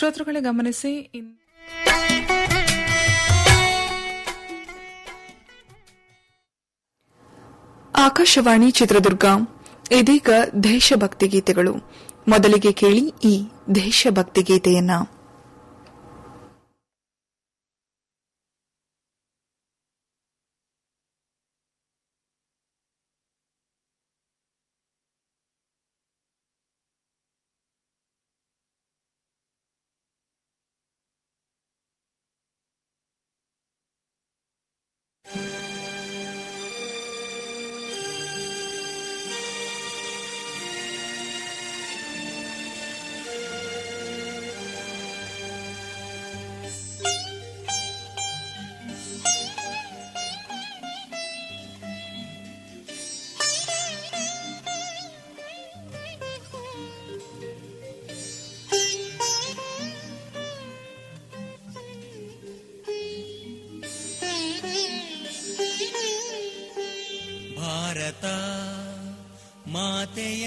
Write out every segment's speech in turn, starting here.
ಶ್ರೋತೃಗಳೇ ಗಮನಿಸಿ ಇನ್- ಆಕಾಶವಾಣಿ ಚಿತ್ರದುರ್ಗ ಇದೀಗ ದೇಶಭಕ್ತಿ ಗೀತೆಗಳು ಮೊದಲಿಗೆ ಕೇಳಿ ಈ ದೇಶಭಕ್ತಿ ಗೀತೆಯನ್ನ ಭಾರತ ಮಾತೆಯ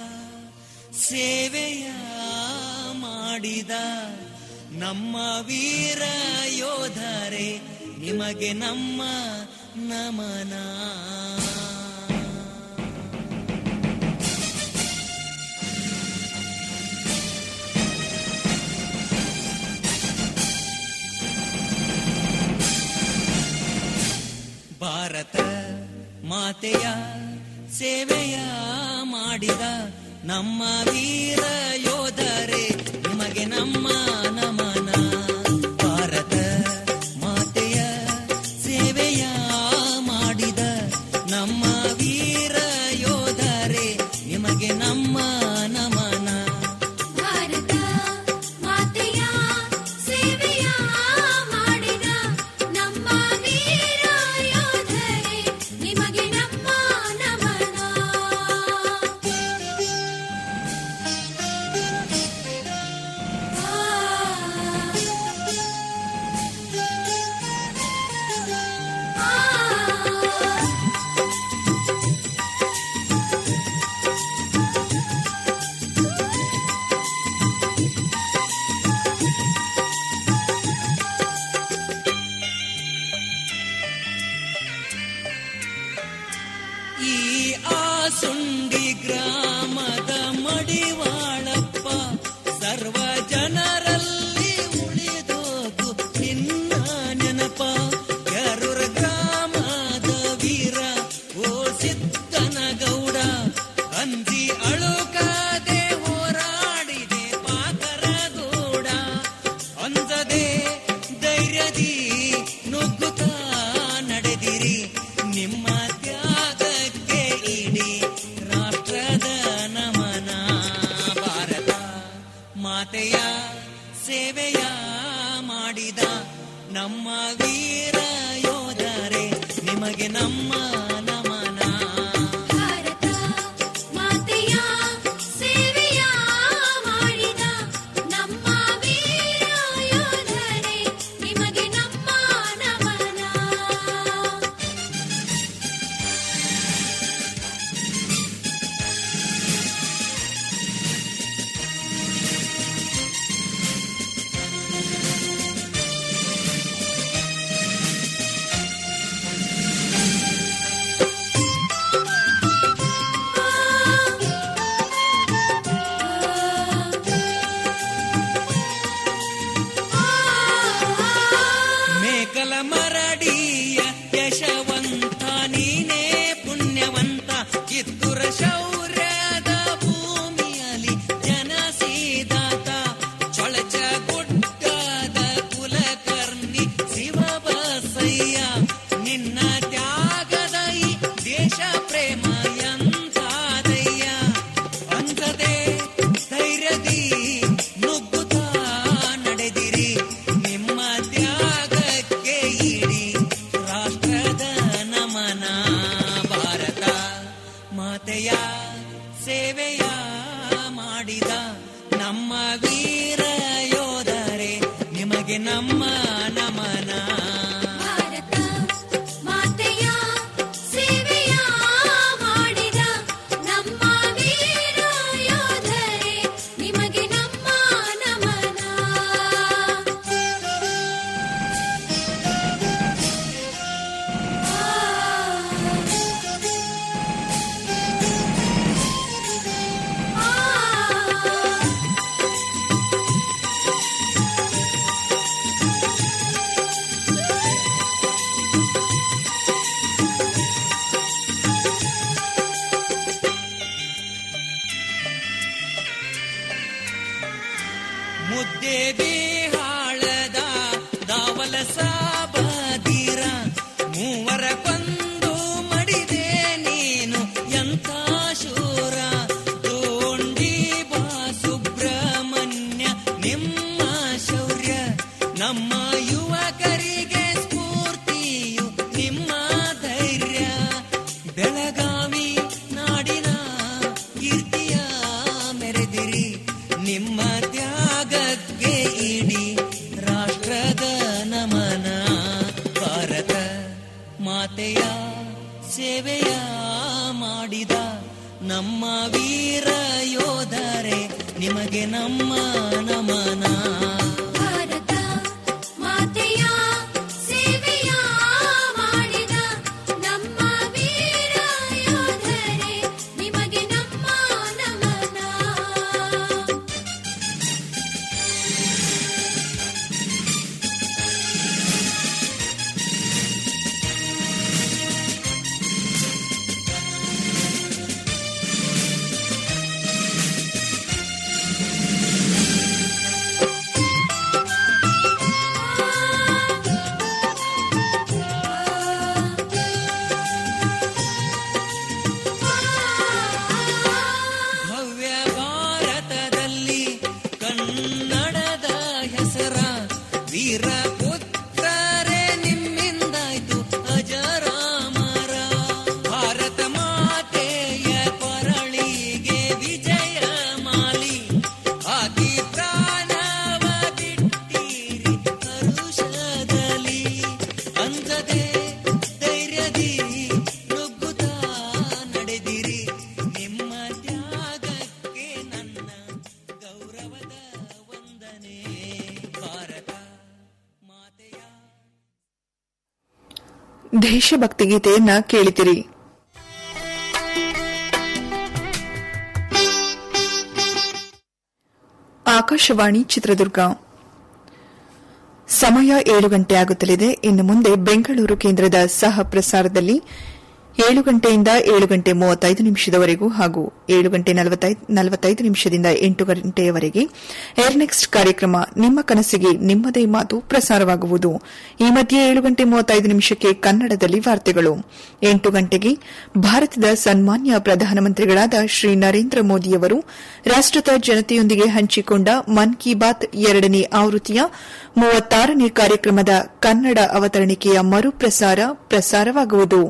ಸೇವೆಯ ಮಾಡಿದ ನಮ್ಮ ವೀರ ಯೋಧರೇ ನಿಮಗೆ ನಮ್ಮ ನಮನ ಭಾರತ ಮಾತೆಯ ಸೇವೆಯ ಮಾಡಿದ ನಮ್ಮ ವೀರ ಯೋಧರೇ ನಿಮಗೆ ನಮ್ಮ ನಮನ ಭಾರತ ಮಾತೆಯ ಸೇವೆಯ ಮಾಡಿದ ನಮ್ಮ ವೀರ ಯೋಧರೇ ನಿಮಗೆ ನಮ್ಮ ನಮನ ಭಾರತ ಮಾತೆಯ ಸೇವೆಯ ಮಾಡಿದ ನಮ್ಮ ವೀರ ಯೋಧರೇ ನಿಮಗೆ ನಮ್ಮ ನಮನ ಈ ಆಸುಂಡಿ ಗ್ರಾಮದ ಮಡಿವಾಳಪ್ಪ ಸರ್ವ ಜನರಲ್ಲಿ ಉಳಿದೋದು ನಿನ್ನ ನೆನಪ ಯರೂರ ಗ್ರಾಮದ ವೀರ ಓ ಸಿದ್ದನ ಗೌಡ ಅಂಜಿ ಅಳುಕಾದೆ ಹೋರಾಡಿದೆ ಪಾಕರ ಗೌಡ ಅಂಜದೆ ಧೈರ್ಯದಿ ನುಗ್ಗುತ್ತ ನಡೆದಿರಿ ನಿಮ್ಮ ತ್ಯಾಗಕ್ಕೆ ಇಡೀ ರಾಷ್ಟ್ರದ ನಮನ ಭಾರತ ಮಾತೆಯ ಸೇವೆಯ ಮಾಡಿದ ನಮ್ಮ ವೀರ ಯೋಧರೇ ನಿಮಗೆ ನಮ್ಮ ನಮನ ಭಾರತ ಮಾತೆಯ ಸೇವೆಯ ಮಾಡಿದ ನಮ್ಮ ವೀರ ಯೋಧರೇ ನಿಮಗೆ ನಮ್ಮ ನಮನ ಮೇಕಲ ಮರಡಿಯ ಯಶವಂತ ನೀನೇ ಪುಣ್ಯವಂತ ಕಿತ್ತೂರ ಶೌರ್ಯದ ಭೂಮಿಯಲ್ಲಿ ಜನಸಿದಾತ ಚೊಳಚ ಗುಡ್ಡದ ಕುಲಕರ್ಣಿ ಶಿವಬಸಯ್ಯ ನಿನ್ನ ತ್ಯಾಗದ ಈ ದೇಶ ಪ್ರೇಮ ಎಂತಾದಯ್ಯ ಅಂಜದೆ ಧೈರ್ಯದಿ ನುಗ್ಗುತ್ತಾ ನಡೆದಿರಿ ನಿಮ್ಮ ತ್ಯಾಗಕ್ಕೆ ಇಡೀ ರಾಷ್ಟ್ರದ ನಮನ ಭಾರತ ಮಾತೆಯ ಸೇವೆಯ ಮಾಡಿದ ನಮ್ಮ ವೀರ ಯೋಧರೇ ನಿಮಗೆ ನಮ್ಮ ನಮನ ಭಾರತ ಮಾತೆಯ ಸೇವೆಯ ಮಾಡಿದ ನಮ್ಮ ವೀರ ಯೋಧರೇ ನಿಮಗೆ ನಮ್ಮ ನಮನ ಸಾಬಾದೀರ ಮೂವರ ಕೊಂದು ಮಡಿದೆ ನೀನು ಎಂಥ ಶೂರ ತೋಂಡಿ ಬಾ ಸುಬ್ರಹ್ಮಣ್ಯ ನಿಮ್ಮ ಶೌರ್ಯ ನಮ್ಮ ಯುವಕರಿಗೆ ಸ್ಫೂರ್ತಿಯು ನಿಮ್ಮ ಧೈರ್ಯ ಬೆಳಗಾವಿ ನಾಡಿನ ಕೀರ್ತಿಯ ಮೆರೆದಿರಿ ನಿಮ್ಮ ತ್ಯಾಗಕ್ಕೆ ಇಡೀ ರಾಷ್ಟ್ರದ ನಮನ ಭಾರತ ಮಾತೆಯ ಸೇವೆಯ ಮಾಡಿದ ನಮ್ಮ ವೀರ ಯೋಧರೆ ನಿಮಗೆ ನಮ್ಮ ನಮನ ಭಾರತ ಮಾತೆಯ ಸೇವೆಯ ಮಾಡಿದ ನಮ್ಮ ವೀರ ಯೋಧರೇ ನಿಮಗೆ ನಮ್ಮ ನಮನ ಭವ್ಯ ಭಾರತದಲ್ಲಿ ಕನ್ನಡದ ಹೆಸರ ವೀರ ಪುತ್ರರೇ ನಿಮ್ಮಿಂದಾಯ್ತು ಅಜರಾಮರ ಭಾರತ ಮಾತೆಯ ಕೊರಳಿಗೆ ವಿಜಯ ಮಾಲಿ ಹಾಕಿ ಪ್ರಾಣವ ಬಿಟ್ಟಿರಿ ಹರುಷದಲ್ಲಿ ಅಂಜದೆ ಧೈರ್ಯದಿ ನುಗ್ಗುತ್ತಾ ನಡೆದಿರಿ ನಿಮ್ಮ ತ್ಯಾಗಕ್ಕೆ ನನ್ನ ಗೌರವದ ವಂದನೆ ಭಾರತ ಮಾತೆಯ ದೇಶಭಕ್ತಿ ಗೀತೆಯನ್ನ ಕೇಳಿದಿರಿ ಆಕಾಶವಾಣಿ ಚಿತ್ರದುರ್ಗ ಸಮಯ ಏಳು ಗಂಟೆ ಆಗುತ್ತಲಿದೆ ಇನ್ನು ಮುಂದೆ ಬೆಂಗಳೂರು ಕೇಂದ್ರದ ಸಹ ಪ್ರಸಾರದಲ್ಲಿ ಏಳು ಗಂಟೆಯಿಂದ ಏಳು ಗಂಟೆ ಮೂವತ್ತೈದು ನಿಮಿಷದವರೆಗೂ ಹಾಗೂ ಏಳು ಗಂಟೆ ನಲವತ್ತೈದು ನಿಮಿಷದಿಂದ ಎಂಟು ಗಂಟೆಯವರೆಗೆ ಏರ್ ನೆಕ್ಸ್ಟ್ ಕಾರ್ಯಕ್ರಮ ನಿಮ್ಮ ಕನಸಿಗೆ ನಿಮ್ಮದೇ ಮಾತು ಪ್ರಸಾರವಾಗುವುದು ಈ ಮಧ್ಯೆ ಏಳು ಗಂಟೆ ಮೂವತ್ತೈದು ನಿಮಿಷಕ್ಕೆ ಕನ್ನಡದಲ್ಲಿ ವಾರ್ತೆಗಳು ಎಂಟು ಗಂಟೆಗೆ ಭಾರತದ ಸನ್ಮಾನ್ಯ ಪ್ರಧಾನಮಂತ್ರಿಗಳಾದ ಶ್ರೀ ನರೇಂದ್ರ ಮೋದಿಯವರು ರಾಷ್ಟದ ಜನತೆಯೊಂದಿಗೆ ಹಂಚಿಕೊಂಡ ಮನ್ ಕಿ ಬಾತ್ ಎರಡನೇ ಆವೃತ್ತಿಯ ಮೂವತ್ತಾರನೇ ಕಾರ್ಯಕ್ರಮದ ಕನ್ನಡ ಅವತರಣಿಕೆಯ ಮರುಪ್ರಸಾರ ಪ್ರಸಾರವಾಗುವುದು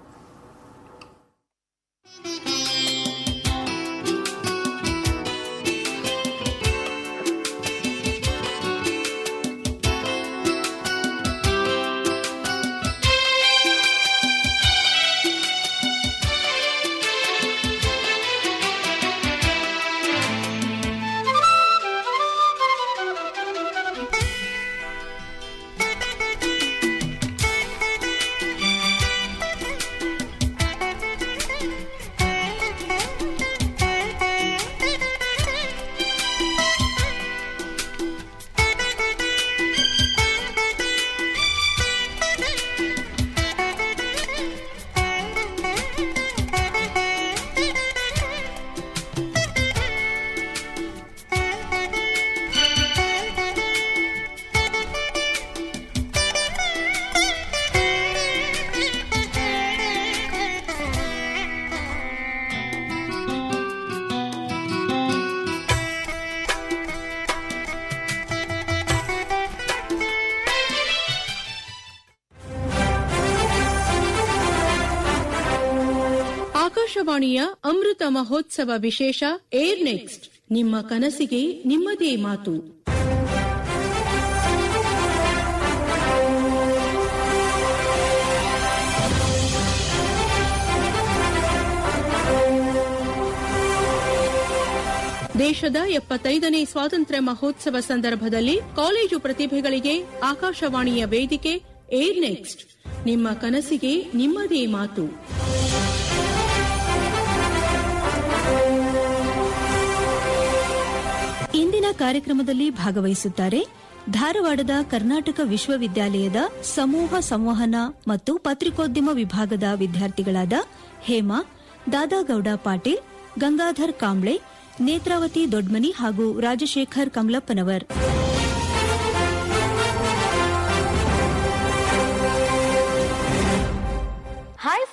ಆಕಾಶವಾಣಿಯ ಅಮೃತ ಮಹೋತ್ಸವ ವಿಶೇಷ ಏರ್ ನೆಕ್ಸ್ಟ್ ನಿಮ್ಮ ಕನಸಿಗೆ ನಿಮ್ಮದೇ ಮಾತು ದೇಶದ ಎಪ್ಪತ್ತೈದನೇ ಸ್ವಾತಂತ್ರ್ಯ ಮಹೋತ್ಸವ ಸಂದರ್ಭದಲ್ಲಿ ಕಾಲೇಜು ಪ್ರತಿಭೆಗಳಿಗೆ ಆಕಾಶವಾಣಿಯ ವೇದಿಕೆ ಏರ್ ನೆಕ್ಸ್ಟ್ ನಿಮ್ಮ ಕನಸಿಗೆ ನಿಮ್ಮದೇ ಮಾತು ಇಂದಿನ ಕಾರ್ಯಕ್ರಮದಲ್ಲಿ ಭಾಗವಹಿಸುತ್ತಾರೆ ಧಾರವಾಡದ ಕರ್ನಾಟಕ ವಿಶ್ವವಿದ್ಯಾಲಯದ ಸಮೂಹ ಸಂವಹನ ಮತ್ತು ಪತ್ರಿಕೋದ್ಯಮ ವಿಭಾಗದ ವಿದ್ಯಾರ್ಥಿಗಳಾದ ಹೇಮಾ ದಾದಾಗೌಡ ಪಾಟೀಲ್ ಗಂಗಾಧರ್ ಕಾಂಬ್ಳೆ ನೇತ್ರಾವತಿ ದೊಡ್ಮನಿ ಹಾಗೂ ರಾಜಶೇಖರ್ ಕಮಲಪ್ಪನವರ್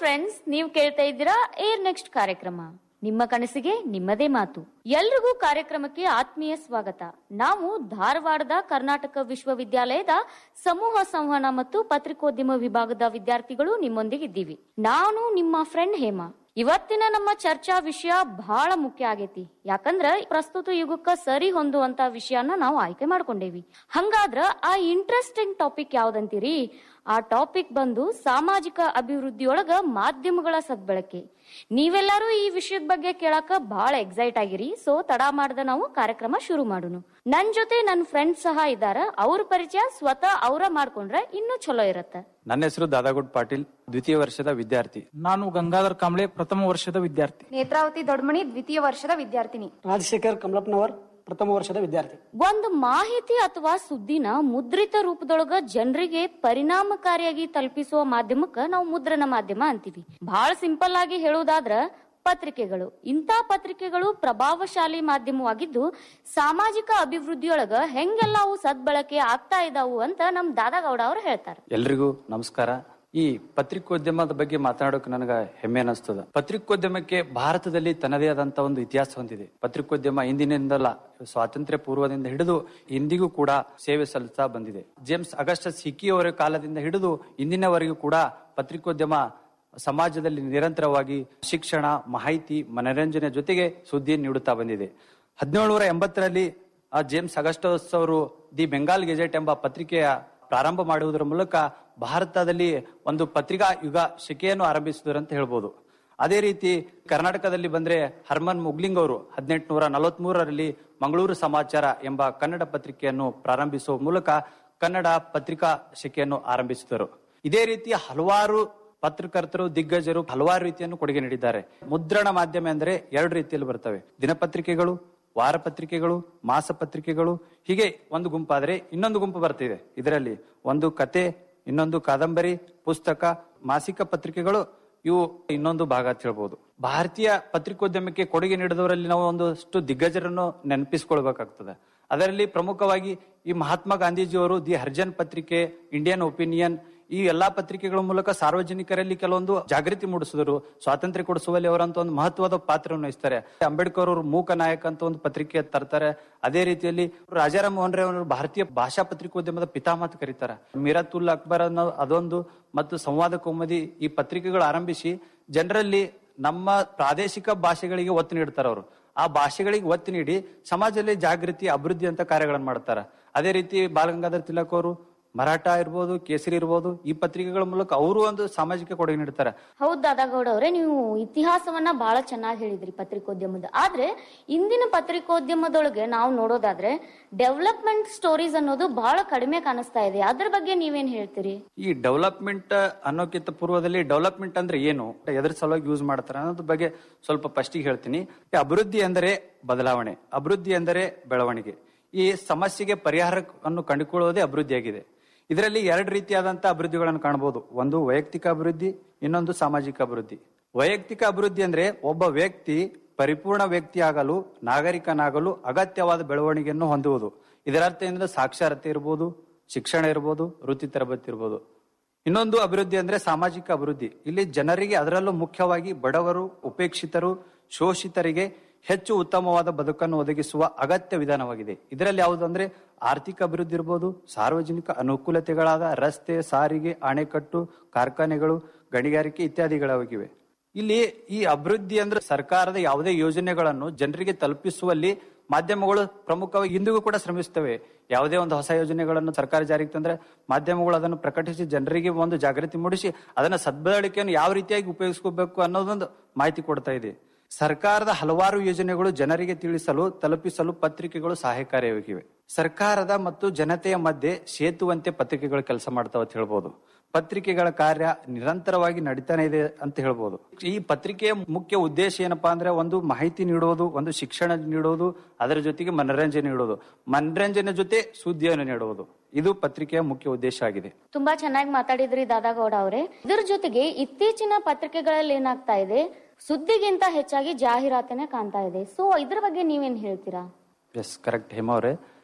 ಫ್ರೆಂಡ್ಸ್ ನೀವು ಕೇಳ್ತಾ ಇದ್ದೀರಾ ಏರ್ ನೆಕ್ಸ್ಟ್ ಕಾರ್ಯಕ್ರಮ ನಿಮ್ಮ ಕನಸಿಗೆ ನಿಮ್ಮದೇ ಮಾತು ಎಲ್ರಿಗೂ ಕಾರ್ಯಕ್ರಮಕ್ಕೆ ಆತ್ಮೀಯ ಸ್ವಾಗತ ನಾವು ಧಾರವಾಡದ ಕರ್ನಾಟಕ ವಿಶ್ವವಿದ್ಯಾಲಯದ ಸಮೂಹ ಸಂವಹನ ಮತ್ತು ಪತ್ರಿಕೋದ್ಯಮ ವಿಭಾಗದ ವಿದ್ಯಾರ್ಥಿಗಳು ನಿಮ್ಮೊಂದಿಗಿದ್ದೀವಿ ನಾನು ನಿಮ್ಮ ಫ್ರೆಂಡ್ ಹೇಮಾ ಇವತ್ತಿನ ನಮ್ಮ ಚರ್ಚಾ ವಿಷಯ ಬಹಳ ಮುಖ್ಯ ಆಗೈತಿ ಯಾಕಂದ್ರ ಪ್ರಸ್ತುತ ಯುಗಕ್ಕ ಸರಿ ಹೊಂದುವಂತ ವಿಷಯನ ನಾವು ಆಯ್ಕೆ ಮಾಡ್ಕೊಂಡೇವಿ ಹಂಗಾದ್ರ ಆ ಇಂಟ್ರೆಸ್ಟಿಂಗ್ ಟಾಪಿಕ್ ಯಾವ್ದಂತೀರಿ ಆ ಟಾಪಿಕ್ ಬಂದು ಸಾಮಾಜಿಕ ಅಭಿವೃದ್ಧಿಯೊಳಗ ಮಾಧ್ಯಮಗಳ ಸದ್ಬಳಕೆ ನೀವೆಲ್ಲರೂ ಈ ವಿಷಯದ ಬಗ್ಗೆ ಕೇಳಾಕ ಬಹಳ ಎಕ್ಸೈಟ್ ಆಗಿರಿ ಸೊ ತಡ ಮಾಡದ ನಾವು ಕಾರ್ಯಕ್ರಮ ಶುರು ಮಾಡೋಣ ನನ್ ಜೊತೆ ನನ್ನ ಫ್ರೆಂಡ್ಸ್ ಸಹ ಇದ್ದಾರ ಅವ್ರ ಪರಿಚಯ ಸ್ವತಃ ಅವರ ಮಾಡ್ಕೊಂಡ್ರೆ ಇನ್ನೂ ಚಲೋ ಇರತ್ತೆ ನನ್ನ ಹೆಸರು ದಾದಾಗುಡ್ ಪಾಟೀಲ್ ದ್ವಿತೀಯ ವರ್ಷದ ವಿದ್ಯಾರ್ಥಿ ನಾನು ಗಂಗಾಧರ್ ಕಾಂಬ್ಳೆ ಪ್ರಥಮ ವರ್ಷದ ವಿದ್ಯಾರ್ಥಿ ನೇತ್ರಾವತಿ ದೊಡ್ಮಣಿ ದ್ವಿತೀಯ ವರ್ಷದ ವಿದ್ಯಾರ್ಥಿನಿ ರಾಜಶೇಖರ್ ಕಮಲಪ್ಪನವರ್ ಪ್ರಥಮ ವರ್ಷದ ವಿದ್ಯಾರ್ಥಿ ಒಂದು ಮಾಹಿತಿ ಅಥವಾ ಸುದ್ದಿನ ಮುದ್ರಿತ ರೂಪದೊಳಗ ಜನರಿಗೆ ಪರಿಣಾಮಕಾರಿಯಾಗಿ ತಲುಪಿಸುವ ಮಾಧ್ಯಮಕ್ಕ ನಾವು ಮುದ್ರಣ ಮಾಧ್ಯಮ ಅಂತೀವಿ ಬಹಳ ಸಿಂಪಲ್ ಆಗಿ ಹೇಳುವುದಾದ್ರ ಪತ್ರಿಕೆಗಳು ಇಂಥ ಪತ್ರಿಕೆಗಳು ಪ್ರಭಾವಶಾಲಿ ಮಾಧ್ಯಮವಾಗಿದ್ದು ಸಾಮಾಜಿಕ ಅಭಿವೃದ್ಧಿಯೊಳಗ ಹೆಂಗೆಲ್ಲ ಅವು ಸದ್ಬಳಕೆ ಆಗ್ತಾ ಇದಾವು ಅಂತ ನಮ್ ದಾದಾಗೌಡ ಅವ್ರು ಹೇಳ್ತಾರೆ ಎಲ್ರಿಗೂ ನಮಸ್ಕಾರ ಈ ಪತ್ರಿಕೋದ್ಯಮದ ಬಗ್ಗೆ ಮಾತನಾಡೋಕೆ ನನಗ ಹೆಮ್ಮೆ ಅನಿಸ್ತದ ಪತ್ರಿಕೋದ್ಯಮಕ್ಕೆ ಭಾರತದಲ್ಲಿ ತನ್ನದೇ ಆದಂತ ಒಂದು ಇತಿಹಾಸ ಹೊಂದಿದೆ ಪತ್ರಿಕೋದ್ಯಮ ಇಂದಿನಿಂದಲ್ಲ ಸ್ವಾತಂತ್ರ್ಯ ಪೂರ್ವದಿಂದ ಹಿಡಿದು ಇಂದಿಗೂ ಕೂಡ ಸೇವೆ ಸಲ್ಲಿಸ್ತಾ ಬಂದಿದೆ ಜೇಮ್ಸ್ ಅಗಸ್ಟಸ್ ಹಿಕ್ಕಿ ಅವರ ಕಾಲದಿಂದ ಹಿಡಿದು ಇಂದಿನವರೆಗೂ ಕೂಡ ಪತ್ರಿಕೋದ್ಯಮ ಸಮಾಜದಲ್ಲಿ ನಿರಂತರವಾಗಿ ಶಿಕ್ಷಣ ಮಾಹಿತಿ ಮನರಂಜನೆ ಜೊತೆಗೆ ಸುದ್ದಿ ನೀಡುತ್ತಾ ಬಂದಿದೆ ಹದಿನೇಳುನೂರ ಎಂಬತ್ತರಲ್ಲಿ ಆ ಜೇಮ್ಸ್ ಅಗಸ್ಟಸ್ ಅವರು ದಿ ಬೆಂಗಾಲ್ ಗೆಜೆಟ್ ಎಂಬ ಪತ್ರಿಕೆಯ ಪ್ರಾರಂಭ ಮಾಡುವುದರ ಮೂಲಕ ಭಾರತದಲ್ಲಿ ಒಂದು ಪತ್ರಿಕಾ ಯುಗ ಶಿಕೆಯನ್ನು ಆರಂಭಿಸಿದರು ಅಂತ ಹೇಳ್ಬೋದು ಅದೇ ರೀತಿ ಕರ್ನಾಟಕದಲ್ಲಿ ಬಂದ್ರೆ ಹರ್ಮನ್ ಮುಗ್ಲಿಂಗ್ ಅವರು ಹದಿನೆಂಟುನೂರ ನಲವತ್ಮೂರರಲ್ಲಿ ಮಂಗಳೂರು ಸಮಾಚಾರ ಎಂಬ ಕನ್ನಡ ಪತ್ರಿಕೆಯನ್ನು ಪ್ರಾರಂಭಿಸುವ ಮೂಲಕ ಕನ್ನಡ ಪತ್ರಿಕಾ ಶಿಕೆಯನ್ನು ಆರಂಭಿಸಿದರು ಇದೇ ರೀತಿ ಹಲವಾರು ಪತ್ರಕರ್ತರು ದಿಗ್ಗಜರು ಹಲವಾರು ರೀತಿಯನ್ನು ಕೊಡುಗೆ ನೀಡಿದ್ದಾರೆ ಮುದ್ರಣ ಮಾಧ್ಯಮ ಎಂದರೆ ಎರಡು ರೀತಿಯಲ್ಲಿ ಬರ್ತವೆ ದಿನಪತ್ರಿಕೆಗಳು ವಾರ ಪತ್ರಿಕೆಗಳು ಮಾಸ ಪತ್ರಿಕೆಗಳು ಹೀಗೆ ಒಂದು ಗುಂಪಾದರೆ ಇನ್ನೊಂದು ಗುಂಪು ಬರ್ತಿದೆ ಇದರಲ್ಲಿ ಒಂದು ಕತೆ ಇನ್ನೊಂದು ಕಾದಂಬರಿ ಪುಸ್ತಕ ಮಾಸಿಕ ಪತ್ರಿಕೆಗಳು ಇವು ಇನ್ನೊಂದು ಭಾಗ ಅಂತ ಹೇಳ್ಬೋದು ಭಾರತೀಯ ಪತ್ರಿಕೋದ್ಯಮಕ್ಕೆ ಕೊಡುಗೆ ನೀಡಿದವರಲ್ಲಿ ನಾವು ಒಂದಷ್ಟು ದಿಗ್ಗಜರನ್ನು ನೆನಪಿಸಿಕೊಳ್ಬೇಕಾಗ್ತದೆ ಅದರಲ್ಲಿ ಪ್ರಮುಖವಾಗಿ ಈ ಮಹಾತ್ಮ ಗಾಂಧೀಜಿಯವರು ದಿ ಹರ್ಜನ್ ಪತ್ರಿಕೆ ಇಂಡಿಯನ್ ಒಪಿನಿಯನ್ ಈ ಎಲ್ಲಾ ಪತ್ರಿಕೆಗಳ ಮೂಲಕ ಸಾರ್ವಜನಿಕರಲ್ಲಿ ಕೆಲವೊಂದು ಜಾಗೃತಿ ಮೂಡಿಸಿದರು ಸ್ವಾತಂತ್ರ್ಯ ಕೊಡಿಸುವಲ್ಲಿ ಅವರಂತ ಒಂದು ಮಹತ್ವದ ಪಾತ್ರವನ್ನು ವಹಿಸ್ತಾರೆ ಅಂಬೇಡ್ಕರ್ ಅವರು ಮೂಕ ನಾಯಕ ಅಂತ ಒಂದು ಪತ್ರಿಕೆ ತರ್ತಾರೆ ಅದೇ ರೀತಿಯಲ್ಲಿ ರಾಜಾರಾಮ್ ಮೋಹನ್ ರಾವ್ ಅವರು ಭಾರತೀಯ ಭಾಷಾ ಪತ್ರಿಕೋದ್ಯಮದ ಪಿತಾಮಹ ಅಂತ ಕರೀತಾರೆ ಮಿರಾತುಲ್ ಅಕ್ಬರ್ ಅನ್ನೋ ಅದೊಂದು ಮತ್ತು ಸಂವಾದ ಕೌಮದಿ ಈ ಪತ್ರಿಕೆಗಳು ಆರಂಭಿಸಿ ಜನರಲ್ಲಿ ನಮ್ಮ ಪ್ರಾದೇಶಿಕ ಭಾಷೆಗಳಿಗೆ ಒತ್ತು ನೀಡ್ತಾರೆ ಅವರು ಆ ಭಾಷೆಗಳಿಗೆ ಒತ್ತು ನೀಡಿ ಸಮಾಜದಲ್ಲಿ ಜಾಗೃತಿ ಅಭಿವೃದ್ಧಿ ಅಂತ ಕಾರ್ಯಗಳನ್ನು ಮಾಡ್ತಾರೆ ಅದೇ ರೀತಿ ಬಾಲಗಂಗಾಧರ್ ತಿಲಕ್ ಅವರು ಮರಾಠ ಇರ್ಬೋದು ಕೇಸರಿ ಇರ್ಬೋದು ಈ ಪತ್ರಿಕೆಗಳ ಮೂಲಕ ಅವರು ಒಂದು ಸಾಮಾಜಿಕ ಕೊಡುಗೆ ನೀಡ್ತಾರೆ ಹೌದ್ ದಾದಾಗೌಡ ಅವರೇ ನೀವು ಇತಿಹಾಸವನ್ನ ಬಹಳ ಚೆನ್ನಾಗಿ ಹೇಳಿದ್ರಿ ಪತ್ರಿಕೋದ್ಯಮದ ಆದ್ರೆ ಇಂದಿನ ಪತ್ರಿಕೋದ್ಯಮದೊಳಗೆ ನಾವು ನೋಡೋದಾದ್ರೆ ಡೆವಲಪ್ಮೆಂಟ್ ಸ್ಟೋರೀಸ್ ಅನ್ನೋದು ಬಹಳ ಕಡಿಮೆ ಕಾಣಿಸ್ತಾ ಇದೆ ಅದ್ರ ಬಗ್ಗೆ ನೀವೇನ್ ಹೇಳ್ತೀರಿ ಈ ಡೆವಲಪ್ಮೆಂಟ್ ಅನ್ನೋಕ್ಕಿಂತ ಪೂರ್ವದಲ್ಲಿ ಡೆವಲಪ್ಮೆಂಟ್ ಅಂದ್ರೆ ಏನು ಎದ್ರ ಸಲುವಾಗಿ ಯೂಸ್ ಮಾಡ್ತಾರೆ ಅನ್ನೋದ್ರ ಬಗ್ಗೆ ಸ್ವಲ್ಪ ಫಸ್ಟಿಗೆ ಹೇಳ್ತೀನಿ ಈ ಅಭಿವೃದ್ಧಿ ಎಂದರೆ ಬದಲಾವಣೆ ಅಭಿವೃದ್ಧಿ ಎಂದರೆ ಬೆಳವಣಿಗೆ ಈ ಸಮಸ್ಯೆಗೆ ಪರಿಹಾರವನ್ನು ಕಂಡುಕೊಳ್ಳುವುದೇ ಅಭಿವೃದ್ಧಿಯಾಗಿದೆ ಇದರಲ್ಲಿ ಎರಡು ರೀತಿಯಾದಂತ ಅಭಿವೃದ್ಧಿಗಳನ್ನು ಕಾಣಬಹುದು ಒಂದು ವೈಯಕ್ತಿಕ ಅಭಿವೃದ್ಧಿ ಇನ್ನೊಂದು ಸಾಮಾಜಿಕ ಅಭಿವೃದ್ಧಿ ವೈಯಕ್ತಿಕ ಅಭಿವೃದ್ಧಿ ಅಂದ್ರೆ ಒಬ್ಬ ವ್ಯಕ್ತಿ ಪರಿಪೂರ್ಣ ವ್ಯಕ್ತಿ ಆಗಲು ನಾಗರಿಕನಾಗಲು ಅಗತ್ಯವಾದ ಬೆಳವಣಿಗೆಯನ್ನು ಹೊಂದುವುದು ಇದರರ್ಥ ಏನಂದ್ರೆ ಸಾಕ್ಷರತೆ ಇರ್ಬೋದು ಶಿಕ್ಷಣ ಇರ್ಬೋದು ವೃತ್ತಿ ತರಬೇತಿ ಇರ್ಬೋದು ಇನ್ನೊಂದು ಅಭಿವೃದ್ಧಿ ಅಂದ್ರೆ ಸಾಮಾಜಿಕ ಅಭಿವೃದ್ಧಿ ಇಲ್ಲಿ ಜನರಿಗೆ ಅದರಲ್ಲೂ ಮುಖ್ಯವಾಗಿ ಬಡವರು ಉಪೇಕ್ಷಿತರು ಶೋಷಿತರಿಗೆ ಹೆಚ್ಚು ಉತ್ತಮವಾದ ಬದುಕನ್ನು ಒದಗಿಸುವ ಅಗತ್ಯ ವಿಧಾನವಾಗಿದೆ ಇದರಲ್ಲಿ ಯಾವುದು ಅಂದ್ರೆ ಆರ್ಥಿಕ ಅಭಿವೃದ್ಧಿ ಇರ್ಬೋದು ಸಾರ್ವಜನಿಕ ಅನುಕೂಲತೆಗಳಾದ ರಸ್ತೆ ಸಾರಿಗೆ ಅಣೆಕಟ್ಟು ಕಾರ್ಖಾನೆಗಳು ಗಣಿಗಾರಿಕೆ ಇತ್ಯಾದಿಗಳಾಗಿವೆ ಇಲ್ಲಿ ಈ ಅಭಿವೃದ್ಧಿ ಅಂದ್ರೆ ಸರ್ಕಾರದ ಯಾವುದೇ ಯೋಜನೆಗಳನ್ನು ಜನರಿಗೆ ತಲುಪಿಸುವಲ್ಲಿ ಮಾಧ್ಯಮಗಳು ಪ್ರಮುಖವಾಗಿ ಇಂದಿಗೂ ಕೂಡ ಶ್ರಮಿಸ್ತವೆ ಯಾವುದೇ ಒಂದು ಹೊಸ ಯೋಜನೆಗಳನ್ನು ಸರ್ಕಾರ ಜಾರಿಗೆ ತಂದ್ರೆ ಮಾಧ್ಯಮಗಳು ಅದನ್ನು ಪ್ರಕಟಿಸಿ ಜನರಿಗೆ ಒಂದು ಜಾಗೃತಿ ಮೂಡಿಸಿ ಅದನ್ನ ಸದ್ಬಳಕೆಯನ್ನು ಯಾವ ರೀತಿಯಾಗಿ ಉಪಯೋಗಿಸ್ಕೋಬೇಕು ಅನ್ನೋದೊಂದು ಮಾಹಿತಿ ಕೊಡ್ತಾ ಇದೆ ಸರ್ಕಾರದ ಹಲವಾರು ಯೋಜನೆಗಳು ಜನರಿಗೆ ತಿಳಿಸಲು ತಲುಪಿಸಲು ಪತ್ರಿಕೆಗಳು ಸಹಾಯಕಾರಿಯಾಗಿವೆ ಸರ್ಕಾರದ ಮತ್ತು ಜನತೆಯ ಮಧ್ಯೆ ಸೇತುವಂತೆ ಪತ್ರಿಕೆಗಳು ಕೆಲಸ ಮಾಡ್ತಾವ ಅಂತ ಹೇಳ್ಬೋದು ಪತ್ರಿಕೆಗಳ ಕಾರ್ಯ ನಿರಂತರವಾಗಿ ನಡೀತಾನೆ ಇದೆ ಅಂತ ಹೇಳ್ಬೋದು ಈ ಪತ್ರಿಕೆಯ ಮುಖ್ಯ ಉದ್ದೇಶ ಏನಪ್ಪಾ ಅಂದ್ರೆ ಒಂದು ಮಾಹಿತಿ ನೀಡೋದು ಒಂದು ಶಿಕ್ಷಣ ನೀಡೋದು ಅದರ ಜೊತೆಗೆ ಮನರಂಜನೆ ನೀಡೋದು ಮನರಂಜನೆ ಜೊತೆ ಸುದ್ದಿಯನ್ನು ನೀಡುವುದು ಇದು ಪತ್ರಿಕೆಯ ಮುಖ್ಯ ಉದ್ದೇಶ ಆಗಿದೆ ತುಂಬಾ ಚೆನ್ನಾಗಿ ಮಾತಾಡಿದ್ರಿ ದಾದಾಗೌಡ ಅವರೇ ಇದ್ರ ಜೊತೆಗೆ ಇತ್ತೀಚಿನ ಪತ್ರಿಕೆಗಳಲ್ಲಿ ಏನಾಗ್ತಾ ಇದೆ ಸುದ್ದಿಗಿಂತ ಹೆಚ್ಚಾಗಿ ಜಾಹೀರಾತನೆ ಕಾಣ್ತಾ ಇದೆ ಸೊ ಇದ್ರ ಬಗ್ಗೆ ನೀವೇನ್ ಹೇಳ್ತೀರಾ ಎಸ್ ಕರೆಕ್ಟ್ ಹೇಮ ಅವರೇ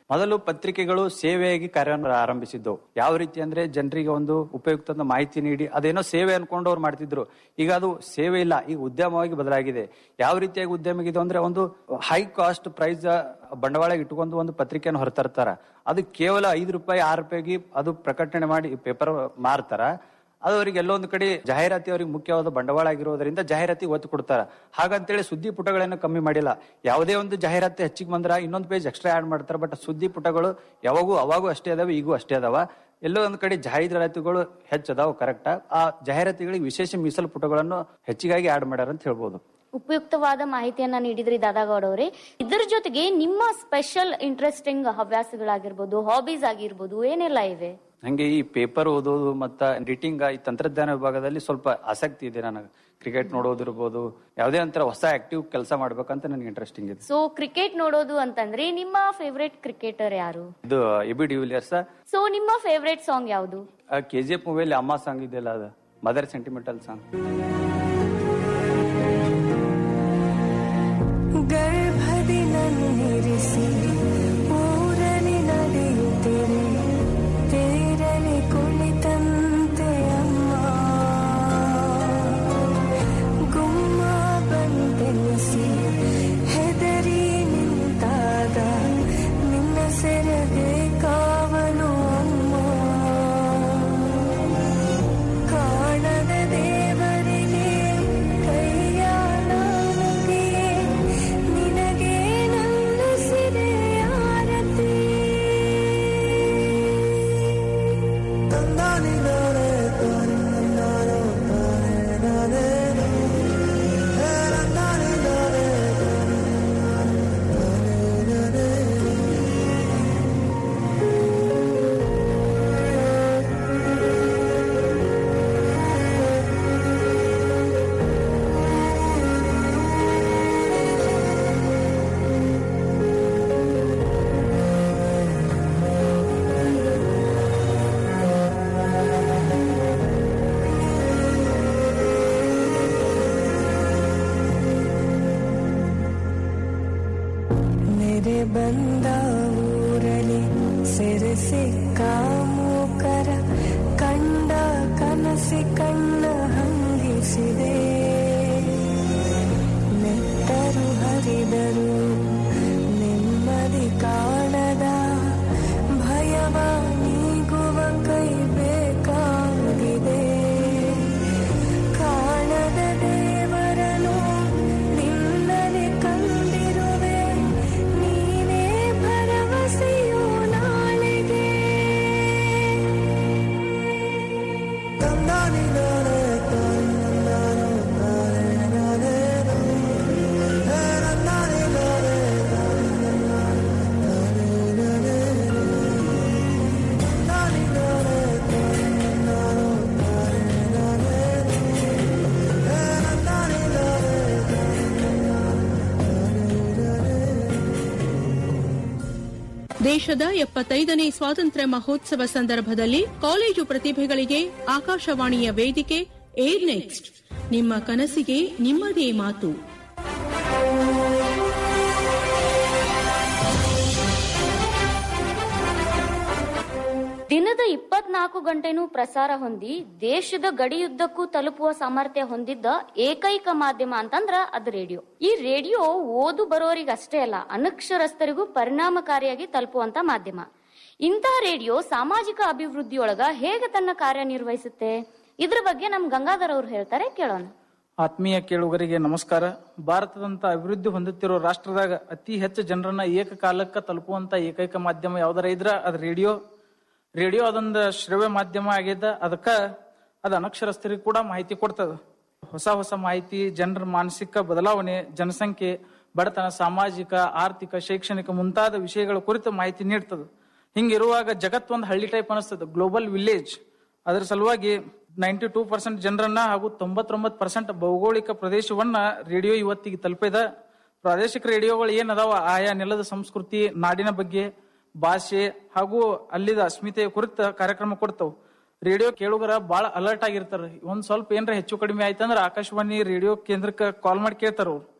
ಮೊದಲು ಪತ್ರಿಕೆಗಳು ಸೇವೆಯಾಗಿ ಕಾರ್ಯವನ್ನು ಆರಂಭಿಸಿದ್ದು ಯಾವ ರೀತಿ ಅಂದ್ರೆ ಜನರಿಗೆ ಒಂದು ಉಪಯುಕ್ತ ಮಾಹಿತಿ ನೀಡಿ ಅದೇನೋ ಸೇವೆ ಅನ್ಕೊಂಡು ಅವ್ರು ಮಾಡ್ತಿದ್ರು ಈಗ ಅದು ಸೇವೆ ಇಲ್ಲ ಈಗ ಉದ್ಯಮವಾಗಿ ಬದಲಾಗಿದೆ ಯಾವ ರೀತಿಯಾಗಿ ಉದ್ಯಮ ಆಗಿದೆ ಅಂದ್ರೆ ಒಂದು ಹೈ ಕಾಸ್ಟ್ ಪ್ರೈಸ್ ಬಂಡವಾಳ ಇಟ್ಕೊಂಡು ಒಂದು ಪತ್ರಿಕೆಯನ್ನು ಹೊರತರ್ತಾರ ಅದು ಕೇವಲ ಐದು ರೂಪಾಯಿ ಆರು ರೂಪಾಯಿಗೆ ಅದು ಪ್ರಕಟಣೆ ಮಾಡಿ ಪೇಪರ್ ಮಾರ್ತಾರ ಅದು ಅವರಿಗೆ ಎಲ್ಲೊಂದು ಕಡೆ ಜಾಹೀರಾತಿ ಅವರಿಗೆ ಮುಖ್ಯವಾದ ಬಂಡವಾಳ ಆಗಿರೋದ್ರಿಂದ ಜಾಹೀರಾತಿ ಒತ್ತು ಕೊಡ್ತಾರ ಹಾಗಂತೇಳಿ ಸುದ್ದಿ ಪುಟಗಳನ್ನು ಕಮ್ಮಿ ಮಾಡಿಲ್ಲ ಯಾವುದೇ ಒಂದು ಜಾಹೀರಾತಿ ಹೆಚ್ಚಿಗೆ ಬಂದ್ರ ಇನ್ನೊಂದು ಪೇಜ್ ಎಕ್ಸ್ಟ್ರಾ ಆಡ್ ಮಾಡ್ತಾರೆ ಬಟ್ ಸುದ್ದಿ ಪುಟಗಳು ಯಾವಾಗೂ ಅವಾಗೂ ಅಷ್ಟೇ ಅದಾವ ಈಗೂ ಅಷ್ಟೇ ಅದಾವ ಎಲ್ಲೋ ಒಂದ್ ಕಡೆ ಜಾಹೀರಾತುಗಳು ಹೆಚ್ಚದಾವ ಕರೆಕ್ಟ್ ಆ ಜಾಹೀರಾತುಗಳಿಗೆ ವಿಶೇಷ ಮೀಸಲು ಪುಟಗಳನ್ನು ಹೆಚ್ಚಿಗಾಗಿ ಆಡ್ ಮಾಡ್ಯಾರ ಅಂತ ಹೇಳ್ಬೋದು ಉಪಯುಕ್ತವಾದ ಮಾಹಿತಿಯನ್ನ ನೀಡಿದ್ರಿ ದಾದಾಗೌಡ ಅವರೇ ಇದರ ಜೊತೆಗೆ ನಿಮ್ಮ ಸ್ಪೆಷಲ್ ಇಂಟ್ರೆಸ್ಟಿಂಗ್ ಹವ್ಯಾಸಗಳಾಗಿರ್ಬೋದು ಹಾಬೀಸ್ ಆಗಿರ್ಬೋದು ಏನೆಲ್ಲ ಇವೆ ಹಂಗೆ ಈ ಪೇಪರ್ ಓದೋದು ಮತ್ತ ಎಡಿಟಿಂಗ್ ಈ ತಂತ್ರಜ್ಞಾನ ವಿಭಾಗದಲ್ಲಿ ಸ್ವಲ್ಪ ಆಸಕ್ತಿ ಇದೆ ನನಗೆ ಕ್ರಿಕೆಟ್ ನೋಡೋದಿರ್ಬೋದು ಯಾವುದೇ ಒಂಥರ ಹೊಸ ಆಕ್ಟಿವ್ ಕೆಲಸ ಮಾಡ್ಬೇಕಂತ ನನಗೆ ಇಂಟ್ರೆಸ್ಟಿಂಗ್ ಇದೆ ಸೊ ಕ್ರಿಕೆಟ್ ನೋಡೋದು ಅಂತಂದ್ರೆ ನಿಮ್ಮ ಫೇವ್ರೆಟ್ ಕ್ರಿಕೆಟರ್ ಯಾರು ಇದು ಎಬಿ ಡಿವಿಲಿಯರ್ಸ್ ಸೊ ನಿಮ್ಮ ಫೇವ್ರೆಟ್ ಸಾಂಗ್ ಯಾವುದು ಕೆ ಜಿ ಎಫ್ ಮೂವಿಯಲ್ಲಿ ಅಮ್ಮ ಸಾಂಗ್ ಇದೆಯಲ್ಲ ಅದು ಮದರ್ ಸೆಂಟಿಮೆಂಟಲ್ ಸಾಂಗ್ ಗರ್ಭದಿ ನನ್ನಿರಿಸಿ ಊರಲಿ ನಡೆಯುತ್ತಿರೆ ತೇರಲಿ ಕುಳಿತಂತೆ ಅಮ್ಮ ಗುಮ್ಮ ಬಂದೆನಿಸಿ ಹೆದರಿ ನಿಂತಾಗ ನಿನ್ನ ಸೆರಗೆ ಕಾವಲು ಅಮ್ಮ ಕಾಣದ ದೇವರಿಗೆ ಕೈಯ ನಾನಗಿಯೇ ನಿನಗೆ ನಲ್ಲಿಸಿದೆ ಆರತಿ ನೆರೆ ಬಂದ ಊರಲಿ ಸೆರೆ ಸಿಕ್ಕ ಮೂಕರ ಕಂಡ ಕನಸಿ ಕಣ್ಣ ಹಂಗಿಸಿದೆ ನೆತ್ತರು ಹರಿದರು ನೆಮ್ಮದಿ ಕಾಣದ ಭಯವ ನೀಗುವ ಕೈ ಬೇಕಾಗಿದೆ ಕಾಣದ ದೇವರನು ನಿನ್ನನೆ ಕಂಡಿರುವೆ ನೀನೇ ಭರವಸೆಯು ನಾಳೆಗೆ ದೇಶದ ಎಪ್ಪತ್ತೈದನೇ ಸ್ವಾತಂತ್ರ್ಯ ಮಹೋತ್ಸವ ಸಂದರ್ಭದಲ್ಲಿ ಕಾಲೇಜು ಪ್ರತಿಭೆಗಳಿಗೆ ಆಕಾಶವಾಣಿಯ ವೇದಿಕೆ ಏರ್ ನೆಕ್ಸ್ಟ್ ನಿಮ್ಮ ಕನಸಿಗೆ ನಿಮ್ಮದೇ ಮಾತು ದಿನದ ಇಪ್ಪತ್ನಾಲ್ಕು ಗಂಟೆನೂ ಪ್ರಸಾರ ಹೊಂದಿ ದೇಶದ ಗಡಿಯುದ್ದಕ್ಕೂ ತಲುಪುವ ಸಾಮರ್ಥ್ಯ ಹೊಂದಿದ್ದ ಏಕೈಕ ಮಾಧ್ಯಮ ಅಂತಂದ್ರ ಅದು ರೇಡಿಯೋ ಈ ರೇಡಿಯೋ ಓದು ಬರೋರಿಗೆ ಅಷ್ಟೇ ಅಲ್ಲ ಅನಕ್ಷರಸ್ಥರಿಗೂ ಪರಿಣಾಮಕಾರಿಯಾಗಿ ತಲುಪುವಂತ ಮಾಧ್ಯಮ ಇಂತಹ ರೇಡಿಯೋ ಸಾಮಾಜಿಕ ಅಭಿವೃದ್ಧಿಯೊಳಗ ಹೇಗೆ ತನ್ನ ಕಾರ್ಯನಿರ್ವಹಿಸುತ್ತೆ ಇದ್ರ ಬಗ್ಗೆ ನಮ್ ಗಂಗಾಧರ್ ಅವ್ರು ಹೇಳ್ತಾರೆ ಕೇಳೋಣ ಆತ್ಮೀಯ ಕೇಳುಗರಿಗೆ ನಮಸ್ಕಾರ ಭಾರತದಂತ ಅಭಿವೃದ್ಧಿ ಹೊಂದುತ್ತಿರೋ ರಾಷ್ಟ್ರದಾಗ ಅತಿ ಹೆಚ್ಚು ಜನರನ್ನ ಏಕಕಾಲಕ್ಕ ತಲುಪುವಂತ ಏಕೈಕ ಮಾಧ್ಯಮ ಯಾವ್ದಾರ ಇದ್ರ ಅದ್ ರೇಡಿಯೋ ರೇಡಿಯೋ ಅದೊಂದು ಶ್ರವ್ಯ ಮಾಧ್ಯಮ ಆಗ್ಯದ ಅದಕ್ಕ ಅದ ಅನಕ್ಷರಸ್ಥರಿಗೆ ಕೂಡ ಮಾಹಿತಿ ಕೊಡ್ತದ ಹೊಸ ಹೊಸ ಮಾಹಿತಿ ಜನರ ಮಾನಸಿಕ ಬದಲಾವಣೆ ಜನಸಂಖ್ಯೆ ಬಡತನ ಸಾಮಾಜಿಕ ಆರ್ಥಿಕ ಶೈಕ್ಷಣಿಕ ಮುಂತಾದ ವಿಷಯಗಳ ಕುರಿತು ಮಾಹಿತಿ ನೀಡ್ತದ ಹಿಂಗಿರುವಾಗ ಜಗತ್ ಒಂದು ಹಳ್ಳಿ ಟೈಪ್ ಅನಿಸ್ತದ ಗ್ಲೋಬಲ್ ವಿಲೇಜ್ ಅದರ ಸಲುವಾಗಿ ನೈಂಟಿ ಟೂ ಪರ್ಸೆಂಟ್ ಜನರನ್ನ ಹಾಗೂ ತೊಂಬತ್ತೊಂಬತ್ತು ಪರ್ಸೆಂಟ್ ಭೌಗೋಳಿಕ ಪ್ರದೇಶವನ್ನ ರೇಡಿಯೋ ಇವತ್ತಿಗೆ ತಲುಪಿದ ಪ್ರಾದೇಶಿಕ ರೇಡಿಯೋಗಳು ಏನದಾವ ಆಯಾ ನೆಲದ ಸಂಸ್ಕೃತಿ ನಾಡಿನ ಬಗ್ಗೆ ಭಾಷೆ ಹಾಗೂ ಅಲ್ಲಿದ ಅಸ್ಮಿತೆಯ ಕುರಿತ ಕಾರ್ಯಕ್ರಮ ಕೊಡ್ತಾವ ರೇಡಿಯೋ ಕೇಳುಗರ ಬಹಳ ಅಲರ್ಟ್ ಆಗಿರ್ತಾರ ಒಂದ್ ಸ್ವಲ್ಪ ಏನ್ರ ಹೆಚ್ಚು ಕಡಿಮೆ ಆಯ್ತಂದ್ರ ಆಕಾಶವಾಣಿ ರೇಡಿಯೋ ಕೇಂದ್ರಕ್ಕೆ ಕಾಲ್ ಮಾಡಿ ಕೇಳ್ತಾರ ಅವ್ರು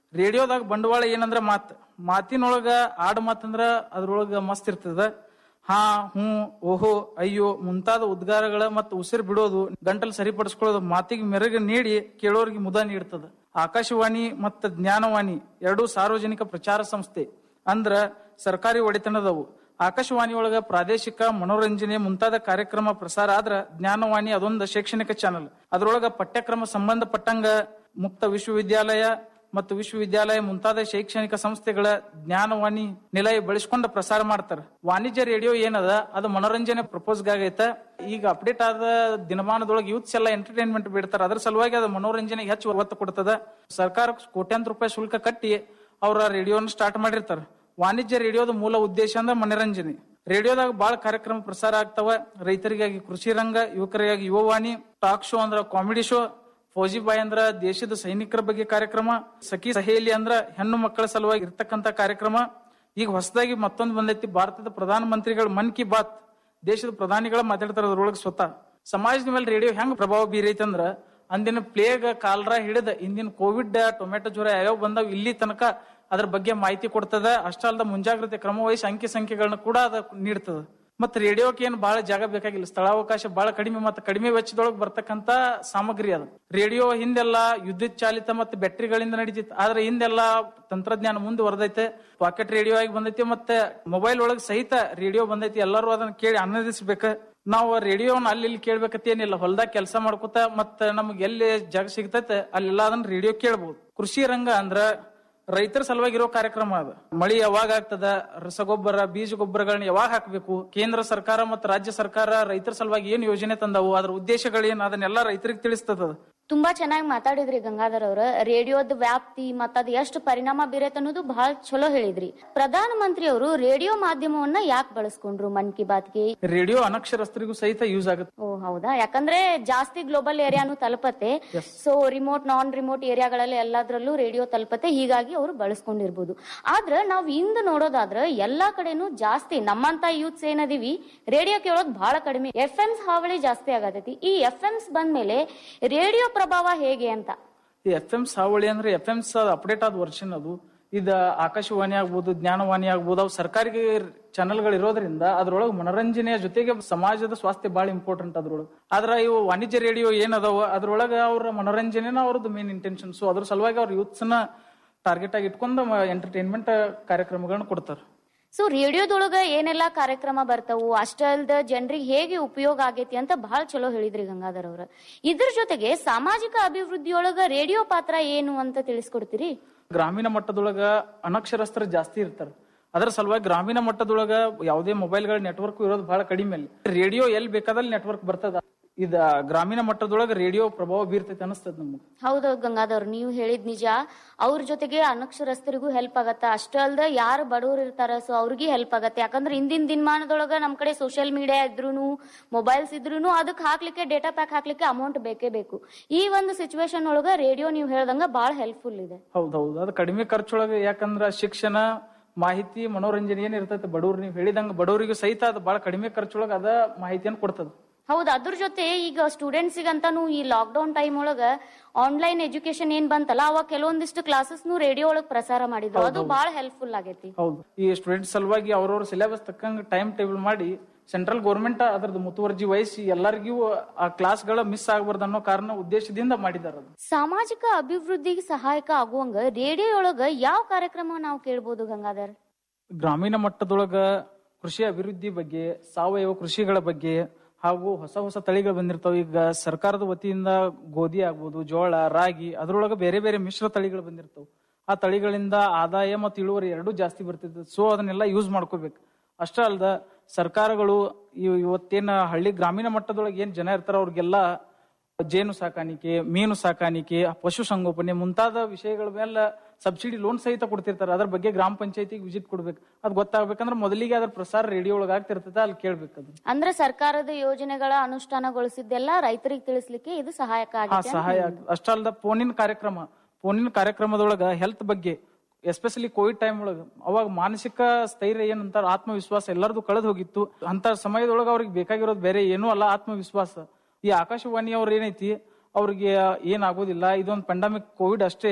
ರೇಡಿಯೋದಾಗ ಬಂಡವಾಳ ಏನಂದ್ರ ಮಾತ್ ಮಾತಿನೊಳಗ ಆಡ್ ಮಾತಂದ್ರ ಅದ್ರೊಳಗ ಮಸ್ತ್ ಇರ್ತದ ಹಾ ಹ್ಞೂ ಓಹೋ ಅಯ್ಯೋ ಮುಂತಾದ ಉದ್ಗಾರಗಳ ಮತ್ತು ಉಸಿರು ಬಿಡೋದು ಗಂಟಲು ಸರಿಪಡಿಸ್ಕೊಳ್ಳೋದು ಮಾತಿಗೆ ಮೆರುಗು ನೀಡಿ ಕೇಳೋರಿಗೆ ಮುದ ನೀಡ್ತದ ಆಕಾಶವಾಣಿ ಮತ್ತು ಜ್ಞಾನವಾಣಿ ಎರಡೂ ಸಾರ್ವಜನಿಕ ಪ್ರಚಾರ ಸಂಸ್ಥೆ ಅಂದ್ರ ಸರ್ಕಾರಿ ಒಡೆತನದವು ಆಕಾಶವಾಣಿ ಒಳಗ ಪ್ರಾದೇಶಿಕ ಮನೋರಂಜನೆ ಮುಂತಾದ ಕಾರ್ಯಕ್ರಮ ಪ್ರಸಾರ ಆದ್ರ ಜ್ಞಾನವಾಣಿ ಅದೊಂದು ಶೈಕ್ಷಣಿಕ ಚಾನಲ್ ಅದ್ರೊಳಗ ಪಠ್ಯಕ್ರಮ ಸಂಬಂಧಪಟ್ಟಂಗ ಮುಕ್ತ ವಿಶ್ವವಿದ್ಯಾಲಯ ಮತ್ತು ವಿಶ್ವವಿದ್ಯಾಲಯ ಮುಂತಾದ ಶೈಕ್ಷಣಿಕ ಸಂಸ್ಥೆಗಳ ಜ್ಞಾನವಾಣಿ ನಿಲಯ ಬಳಸ್ಕೊಂಡ ಪ್ರಸಾರ ಮಾಡ್ತಾರ ವಾಣಿಜ್ಯ ರೇಡಿಯೋ ಏನದ ಅದು ಮನೋರಂಜನೆ ಪ್ರಪೋಸ್ಗಾಗೈತ ಈಗ ಅಪ್ಡೇಟ್ ಆದ ದಿನಮಾನದೊಳಗೆ ಯೂತ್ಸ್ ಎಲ್ಲ ಎಂಟರ್ಟೈನ್ಮೆಂಟ್ ಬಿಡ್ತಾರ ಅದ್ರ ಸಲುವಾಗಿ ಅದು ಮನೋರಂಜನೆಗೆ ಹೆಚ್ಚು ಒತ್ತು ಕೊಡ್ತದ ಸರ್ಕಾರ ಕೋಟ್ಯಾಂತರ ರೂಪಾಯಿ ಶುಲ್ಕ ಕಟ್ಟಿ ಅವರ ರೇಡಿಯೋನ ಸ್ಟಾರ್ಟ್ ಮಾಡಿರ್ತಾರ ವಾಣಿಜ್ಯ ರೇಡಿಯೋದ ಮೂಲ ಉದ್ದೇಶ ಅಂದ್ರೆ ಮನೋರಂಜನೆ ರೇಡಿಯೋದಾಗ ಬಾಳ ಕಾರ್ಯಕ್ರಮ ಪ್ರಸಾರ ಆಗ್ತಾವ ರೈತರಿಗಾಗಿ ಕೃಷಿ ರಂಗ ಯುವಕರಿಗಾಗಿ ಯುವವಾಣಿ ಟಾಕ್ ಶೋ ಅಂದ್ರ ಕಾಮಿಡಿ ಶೋ ಫೌಜಿ ಬಾಯ್ ಅಂದ್ರ ದೇಶದ ಸೈನಿಕರ ಬಗ್ಗೆ ಕಾರ್ಯಕ್ರಮ ಸಖಿ ಸಹೇಲಿ ಅಂದ್ರ ಹೆಣ್ಣು ಮಕ್ಕಳ ಸಲುವಾಗಿ ಇರ್ತಕ್ಕಂತ ಕಾರ್ಯಕ್ರಮ ಈಗ ಹೊಸದಾಗಿ ಮತ್ತೊಂದು ಬಂದೈತಿ ಭಾರತದ ಪ್ರಧಾನ ಮಂತ್ರಿಗಳ ಮನ್ ಕಿ ಬಾತ್ ದೇಶದ ಪ್ರಧಾನಿಗಳ ಮಾತಾಡ್ತಾರ ಅದ್ರೊಳಗೆ ಸ್ವತಃ ಸಮಾಜದ ಮೇಲೆ ರೇಡಿಯೋ ಹೆಂಗ್ ಪ್ರಭಾವ ಬೀರೈತೆ ಅಂದ್ರ ಅಂದಿನ ಪ್ಲೇಗ್ ಕಾಲ್ರ ಹಿಡಿದ ಇಂದಿನ ಕೋವಿಡ್ ಟೊಮೆಟೊ ಜ್ವರ ಯಾವ್ಯಾವ ಬಂದಾವ್ ಇಲ್ಲಿ ತನಕ ಅದ್ರ ಬಗ್ಗೆ ಮಾಹಿತಿ ಕೊಡ್ತದ ಅಷ್ಟೇ ಅಲ್ದ ಮುಂಜಾಗ್ರತೆ ಕ್ರಮ ವಹಿಸಿ ಅಂಕಿ ಸಂಖ್ಯೆಗಳನ್ನ ಕೂಡ ಅದ ನೀಡ್ತದ ಮತ್ ರೇಡಿಯೋಕ್ಕೆ ಏನು ಬಹಳ ಜಾಗ ಬೇಕಾಗಿಲ್ಲ ಸ್ಥಳಾವಕಾಶ ಬಹಳ ಕಡಿಮೆ ಮತ್ತು ಕಡಿಮೆ ವೆಚ್ಚದೊಳಗೆ ಬರ್ತಕ್ಕಂತ ಸಾಮಗ್ರಿ ಅದು ರೇಡಿಯೋ ಹಿಂದೆಲ್ಲ ವಿದ್ಯುತ್ ಚಾಲಿತ ಮತ್ತು ಬ್ಯಾಟ್ರಿಗಳಿಂದ ನಡೀತಿತ್ತು ಆದ್ರೆ ಹಿಂದೆಲ್ಲ ತಂತ್ರಜ್ಞಾನ ಮುಂದುವರೆದೈತೆ ಪಾಕೆಟ್ ರೇಡಿಯೋ ಆಗಿ ಬಂದೈತಿ ಮತ್ತೆ ಮೊಬೈಲ್ ಒಳಗೆ ಸಹಿತ ರೇಡಿಯೋ ಬಂದೈತಿ ಎಲ್ಲರೂ ಅದನ್ನ ಕೇಳಿ ಆನಂದಿಸ್ಬೇಕು ನಾವು ರೇಡಿಯೋನ ಅಲ್ಲಿ ಇಲ್ಲಿ ಕೇಳ್ಬೇಕಂತ ಏನಿಲ್ಲ ಹೊಲ್ದಾಗ ಕೆಲಸ ಮಾಡ್ಕೊತ ಮತ್ತ ನಮ್ಗೆ ಎಲ್ಲಿ ಜಾಗ ಸಿಗ್ತೈತೆ ಅಲ್ಲೆಲ್ಲ ಅದನ್ನ ರೇಡಿಯೋ ಕೇಳ್ಬೋದು ಕೃಷಿ ರಂಗ ಅಂದ್ರ ರೈತರ ಸಲುವಾಗಿ ಇರೋ ಕಾರ್ಯಕ್ರಮ ಅದು ಮಳಿ ಯಾವಾಗ ಆಗ್ತದ ರಸಗೊಬ್ಬರ ಬೀಜ ಗೊಬ್ಬರಗಳನ್ನ ಯಾವಾಗ ಹಾಕಬೇಕು ಕೇಂದ್ರ ಸರ್ಕಾರ ಮತ್ತು ರಾಜ್ಯ ಸರ್ಕಾರ ರೈತರ ಸಲುವಾಗಿ ಏನ್ ಯೋಜನೆ ತಂದವು ಅದ್ರ ಉದ್ದೇಶಗಳೇನ್ ಅದನ್ನೆಲ್ಲ ರೈತರಿಗೆ ತಿಳಿಸ್ತದ ತುಂಬಾ ಚೆನ್ನಾಗಿ ಮಾತಾಡಿದ್ರಿ ಗಂಗಾಧರ್ ಅವ್ರ ರೇಡಿಯೋದ ವ್ಯಾಪ್ತಿ ಮತ್ತ ಅದ್ ಎಷ್ಟು ಪರಿಣಾಮ ಬೀರೈತೆ ಅನ್ನೋದು ಬಹಳ ಚಲೋ ಹೇಳಿದ್ರಿ ಪ್ರಧಾನ ಮಂತ್ರಿ ಅವರು ರೇಡಿಯೋ ಮಾಧ್ಯಮವನ್ನ ಯಾಕೆ ಬಳಸ್ಕೊಂಡ್ರು ಮನ್ ಕಿ ಬಾತ್ಗೆ ರೇಡಿಯೋ ಅನಕ್ಷರಸ್ಥರಿಗೂ ಸಹಿತ ಯೂಸ್ ಆಗುತ್ತೆ ಓ ಹೌದಾ ಯಾಕಂದ್ರೆ ಜಾಸ್ತಿ ಗ್ಲೋಬಲ್ ಏರಿಯಾನು ತಲುಪತ್ತೆ ಸೊ ರಿಮೋಟ್ ನಾನ್ ರಿಮೋಟ್ ಏರಿಯಾಗಳಲ್ಲಿ ಎಲ್ಲಾದ್ರಲ್ಲೂ ರೇಡಿಯೋ ತಲುಪತ್ತೆ ಹೀಗಾಗಿ ಅವರು ಬಳಸ್ಕೊಂಡಿರ್ಬೋದು ಆದ್ರ ನಾವ್ ಇಂದು ನೋಡೋದಾದ್ರ ಎಲ್ಲಾ ಕಡೆನೂ ಜಾಸ್ತಿ ನಮ್ಮಂತ ಯೂತ್ಸ್ ಏನದೀವಿ ರೇಡಿಯೋ ಕೇಳೋದ್ ಬಹಳ ಕಡಿಮೆ ಎಫ್ ಎಮ್ಸ್ ಹಾವಳಿ ಜಾಸ್ತಿ ಆಗತೈತಿ ಈ ಎಫ್ ಎಮ್ಸ್ ಬಂದ್ಮೇಲೆ ರೇಡಿಯೋ ಪ್ರಭಾವ ಹೇಗೆ ಅಂತ ಈ ಎಫ್ ಎಂ ಸಾವಳಿ ಅಂದ್ರೆ ಎಫ್ ಎಂ ಅಪ್ಡೇಟ್ ಆದ ವರ್ಷನ್ ಅದು ಇದ ಆಕಾಶವಾಣಿ ಆಗ್ಬೋದು ಜ್ಞಾನವಾಣಿ ಆಗ್ಬೋದು ಅವು ಸರ್ಕಾರಿ ಚಾನೆಲ್ಗಳು ಇರೋದ್ರಿಂದ ಅದ್ರೊಳಗೆ ಮನೋರಂಜನೆಯ ಜೊತೆಗೆ ಸಮಾಜದ ಸ್ವಾಸ್ಥ್ಯ ಬಹಳ ಇಂಪಾರ್ಟೆಂಟ್ ಅದ್ರೊಳಗೆ ಆದ್ರ ಇವು ವಾಣಿಜ್ಯ ರೇಡಿಯೋ ಏನದಾವ ಅದ್ರೊಳಗ ಅವ್ರ ಮನೋರಂಜನೆನ ಅವ್ರದ್ದು ಮೇನ್ ಇಂಟೆನ್ಷನ್ ಸೊ ಅದ್ರ ಸಲುವಾಗಿ ಅವ್ರ ಯೂತ್ಸ್ ನ ಟಾರ್ಗೆಟ್ ಆಗಿ ಇಟ್ಕೊಂಡು ಎಂಟರ್ಟೈನ್ಮೆಂಟ್ ಕಾರ್ಯಕ್ರಮಗಳನ್ನ ಕೊಡ್ತಾರೆ ಸೊ ರೇಡಿಯೋದೊಳಗ ಏನೆಲ್ಲಾ ಕಾರ್ಯಕ್ರಮ ಬರ್ತಾವು ಅಷ್ಟ ಅಲ್ದ ಜನರಿಗೆ ಹೇಗೆ ಉಪಯೋಗ ಆಗೈತಿ ಅಂತ ಬಹಳ ಚಲೋ ಹೇಳಿದ್ರಿ ಗಂಗಾಧರ್ ಅವ್ರ ಇದ್ರ ಜೊತೆಗೆ ಸಾಮಾಜಿಕ ಅಭಿವೃದ್ಧಿಯೊಳಗ ರೇಡಿಯೋ ಪಾತ್ರ ಏನು ಅಂತ ತಿಳಿಸ್ಕೊಡ್ತೀರಿ ಗ್ರಾಮೀಣ ಮಟ್ಟದೊಳಗ ಅನಕ್ಷರಸ್ಥರು ಜಾಸ್ತಿ ಇರ್ತಾರೆ ಅದರ ಸಲುವಾಗಿ ಗ್ರಾಮೀಣ ಮಟ್ಟದೊಳಗ ಯಾವುದೇ ಮೊಬೈಲ್ಗಳ ನೆಟ್ವರ್ಕ್ ಇರೋದು ಬಹಳ ಕಡಿಮೆ ಅಲ್ಲಿ ರೇಡಿಯೋ ಎಲ್ಲಿ ಬೇಕಾದಲ್ಲಿ ನೆಟ್ವರ್ಕ್ ಬರ್ತದ ಇದ ಗ್ರಾಮೀಣ ಮಟ್ಟದೊಳಗ ರೇಡಿಯೋ ಪ್ರಭಾವ ಬೀರ್ತೈತೆ ಅನಿಸ್ತದ ನಮ್ಗೆ ಹೌದೌದು ಗಂಗಾಧರ್ ನೀವು ಹೇಳಿದ್ ನಿಜ ಅವ್ರ ಜೊತೆಗೆ ಅನಕ್ಷರಸ್ಥರಿಗೂ ಹೆಲ್ಪ್ ಆಗತ್ತ ಅಷ್ಟೇ ಅಲ್ದ ಯಾರು ಬಡವರು ಇರ್ತಾರ ಸೊ ಅವ್ರಿಗೆ ಹೆಲ್ಪ್ ಆಗತ್ತೆ ಯಾಕಂದ್ರೆ ಇಂದಿನ ದಿನಮಾನದೊಳಗ ನಮ್ ಕಡೆ ಸೋಷಿಯಲ್ ಮೀಡಿಯಾ ಇದ್ರೂನು ಮೊಬೈಲ್ಸ್ ಇದ್ರೂನು ಅದಕ್ಕೆ ಹಾಕ್ಲಿಕ್ಕೆ ಡೇಟಾ ಪ್ಯಾಕ್ ಹಾಕ್ಲಿಕ್ಕೆ ಅಮೌಂಟ್ ಬೇಕೇ ಬೇಕು ಈ ಒಂದು ಸಿಚುವೇಶನ್ ಒಳಗ ರೇಡಿಯೋ ನೀವು ಹೇಳ್ದಂಗ ಬಹಳ ಹೆಲ್ಪ್ಫುಲ್ ಇದೆ ಹೌದೌದು ಅದು ಕಡಿಮೆ ಖರ್ಚೊಳಗೆ ಯಾಕಂದ್ರ ಶಿಕ್ಷಣ ಮಾಹಿತಿ ಮನೋರಂಜನೆ ಏನ್ ಇರ್ತೈತೆ ಬಡವ್ರು ನೀವು ಹೇಳಿದಂಗ ಬಡವರಿಗೂ ಸಹಿತ ಅದು ಬಹಳ ಕಡಿಮೆ ಖರ್ಚೊಳಗ ಅದ ಮಾಹಿತಿಯನ್ನು ಕೊಡ್ತದ ಹೌದು ಅದ್ರ ಜೊತೆ ಈಗ ಸ್ಟೂಡೆಂಟ್ಸ್ ಅಂತಾನು ಈ ಲಾಕ್ ಡೌನ್ ಟೈಮ್ ಒಳಗ ಆನ್ಲೈನ್ ಎಜುಕೇಶನ್ ಏನ್ ಬಂತಲ್ಲ ಅವಾಗ ಕೆಲವೊಂದಿಷ್ಟು ಕ್ಲಾಸಸ್ ರೇಡಿಯೋ ಒಳಗ್ ಪ್ರಸಾರ ಮಾಡಿದ್ರು ಅದು ಬಹಳ ಹೆಲ್ಪ್ಫುಲ್ ಆಗೈತಿ ಹೌದು ಈ ಸ್ಟೂಡೆಂಟ್ ಸಲುವಾಗಿ ಅವ್ರವ್ರ ಸಿಲೆಬಸ್ ತಕ್ಕಂಗ ಟೈಮ್ ಟೇಬಲ್ ಮಾಡಿ ಸೆಂಟ್ರಲ್ ಗೌರ್ಮೆಂಟ್ ಅದ್ರದ್ದು ಮುತುವರ್ಜಿ ವಹಿಸಿ ಎಲ್ಲರಿಗೂ ಆ ಕ್ಲಾಸ್ಗಳ ಮಿಸ್ ಆಗಬಾರ್ದು ಅನ್ನೋ ಕಾರಣ ಉದ್ದೇಶದಿಂದ ಮಾಡಿದಾರ ಅದು ಸಾಮಾಜಿಕ ಅಭಿವೃದ್ಧಿಗೆ ಸಹಾಯಕ ಆಗುವಂಗ ರೇಡಿಯೋ ಒಳಗ ಯಾವ ಕಾರ್ಯಕ್ರಮ ನಾವು ಕೇಳ್ಬೋದು ಗಂಗಾಧರ್ ಗ್ರಾಮೀಣ ಮಟ್ಟದೊಳಗ ಕೃಷಿ ಅಭಿವೃದ್ಧಿ ಬಗ್ಗೆ ಸಾವಯವ ಕೃಷಿಗಳ ಬಗ್ಗೆ ಹಾಗೂ ಹೊಸ ಹೊಸ ತಳಿಗಳು ಬಂದಿರ್ತಾವ ಈಗ ಸರ್ಕಾರದ ವತಿಯಿಂದ ಗೋಧಿ ಆಗ್ಬೋದು ಜೋಳ ರಾಗಿ ಅದ್ರೊಳಗ ಬೇರೆ ಬೇರೆ ಮಿಶ್ರ ತಳಿಗಳು ಬಂದಿರ್ತಾವ ಆ ತಳಿಗಳಿಂದ ಆದಾಯ ಮತ್ತು ಇಳುವರಿ ಎರಡೂ ಜಾಸ್ತಿ ಬರ್ತಿರ್ತದೆ ಸೊ ಅದನ್ನೆಲ್ಲ ಯೂಸ್ ಮಾಡ್ಕೋಬೇಕು ಅಷ್ಟೇ ಅಲ್ದ ಸರ್ಕಾರಗಳು ಇವ್- ಇವತ್ತೇನ ಹಳ್ಳಿ ಗ್ರಾಮೀಣ ಮಟ್ಟದೊಳಗೆ ಏನ್ ಜನ ಇರ್ತಾರ ಅವ್ರಿಗೆಲ್ಲ ಜೇನು ಸಾಕಾಣಿಕೆ ಮೀನು ಸಾಕಾಣಿಕೆ ಪಶು ಸಂಗೋಪನೆ ಮುಂತಾದ ವಿಷಯಗಳ ಮೇಲೆ ಸಬ್ಸಿಡಿ ಲೋನ್ ಸಹಿತ ಕೊಡ್ತಿರ್ತಾರೆ ಅದ್ರ ಬಗ್ಗೆ ಗ್ರಾಮ ಪಂಚಾಯತಿಗೆ ವಿಸಿಟ್ ಕೊಡ್ಬೇಕು ಅದ್ ಗೊತ್ತಾಗ್ಬೇಕಂದ್ರೆ ಮೊದಲಿಗೆ ಅದ್ರ ಪ್ರಸಾರ ರೇಡಿಯೋ ಒಳಗ ಆಗ್ತಿರ್ತದೆ ಅಲ್ಲಿ ಕೇಳ್ಬೇಕು ಅದು ಅಂದ್ರೆ ಸರ್ಕಾರದ ಯೋಜನೆಗಳ ಅನುಷ್ಠಾನಗೊಳಿಸಿದ್ದೆಲ್ಲ ರೈತರಿಗೆ ತಿಳಿಸ್ಲಿಕ್ಕೆ ಇದು ಸಹಾಯಕ ಹಾ ಆಗಿದೆ ಅಂತ ಸಹಾಯ ಹೇಳ್ಬೋದು. ಆಗ್- ಅಷ್ಟಲ್ದ ಫೋನಿನ ಕಾರ್ಯಕ್ರಮ ಫೋನಿನ ಕಾರ್ಯಕ್ರಮದೊಳಗ ಹೆಲ್ತ್ ಬಗ್ಗೆ ಎಸ್ಪೆಷಲಿ ಕೋವಿಡ್ ಟೈಮ್ ಒಳಗ ಅವಾಗ ಮಾನಸಿಕ ಸ್ಥೈರ್ಯ ಏನಂತಾರ ಆತ್ಮವಿಶ್ವಾಸ ಎಲ್ಲರದು ಕಳೆದು ಹೋಗಿತ್ತು ಅಂತ ಸಮಯದೊಳಗ ಅವ್ರಿಗೆ ಬೇಕಾಗಿರೋದು ಬೇರೆ ಏನೂ ಅಲ್ಲ ಆತ್ಮವಿಶ್ವಾಸ ಈ ಆಕಾಶವಾಣಿ ಅವ್ರ ಏನೈತಿ ಅವ್ರಿಗೆ ಏನಾಗೋದಿಲ್ಲ ಇದೊಂದು ಪೆಂಡಮಿಕ್ ಕೋವಿಡ್ ಅಷ್ಟೇ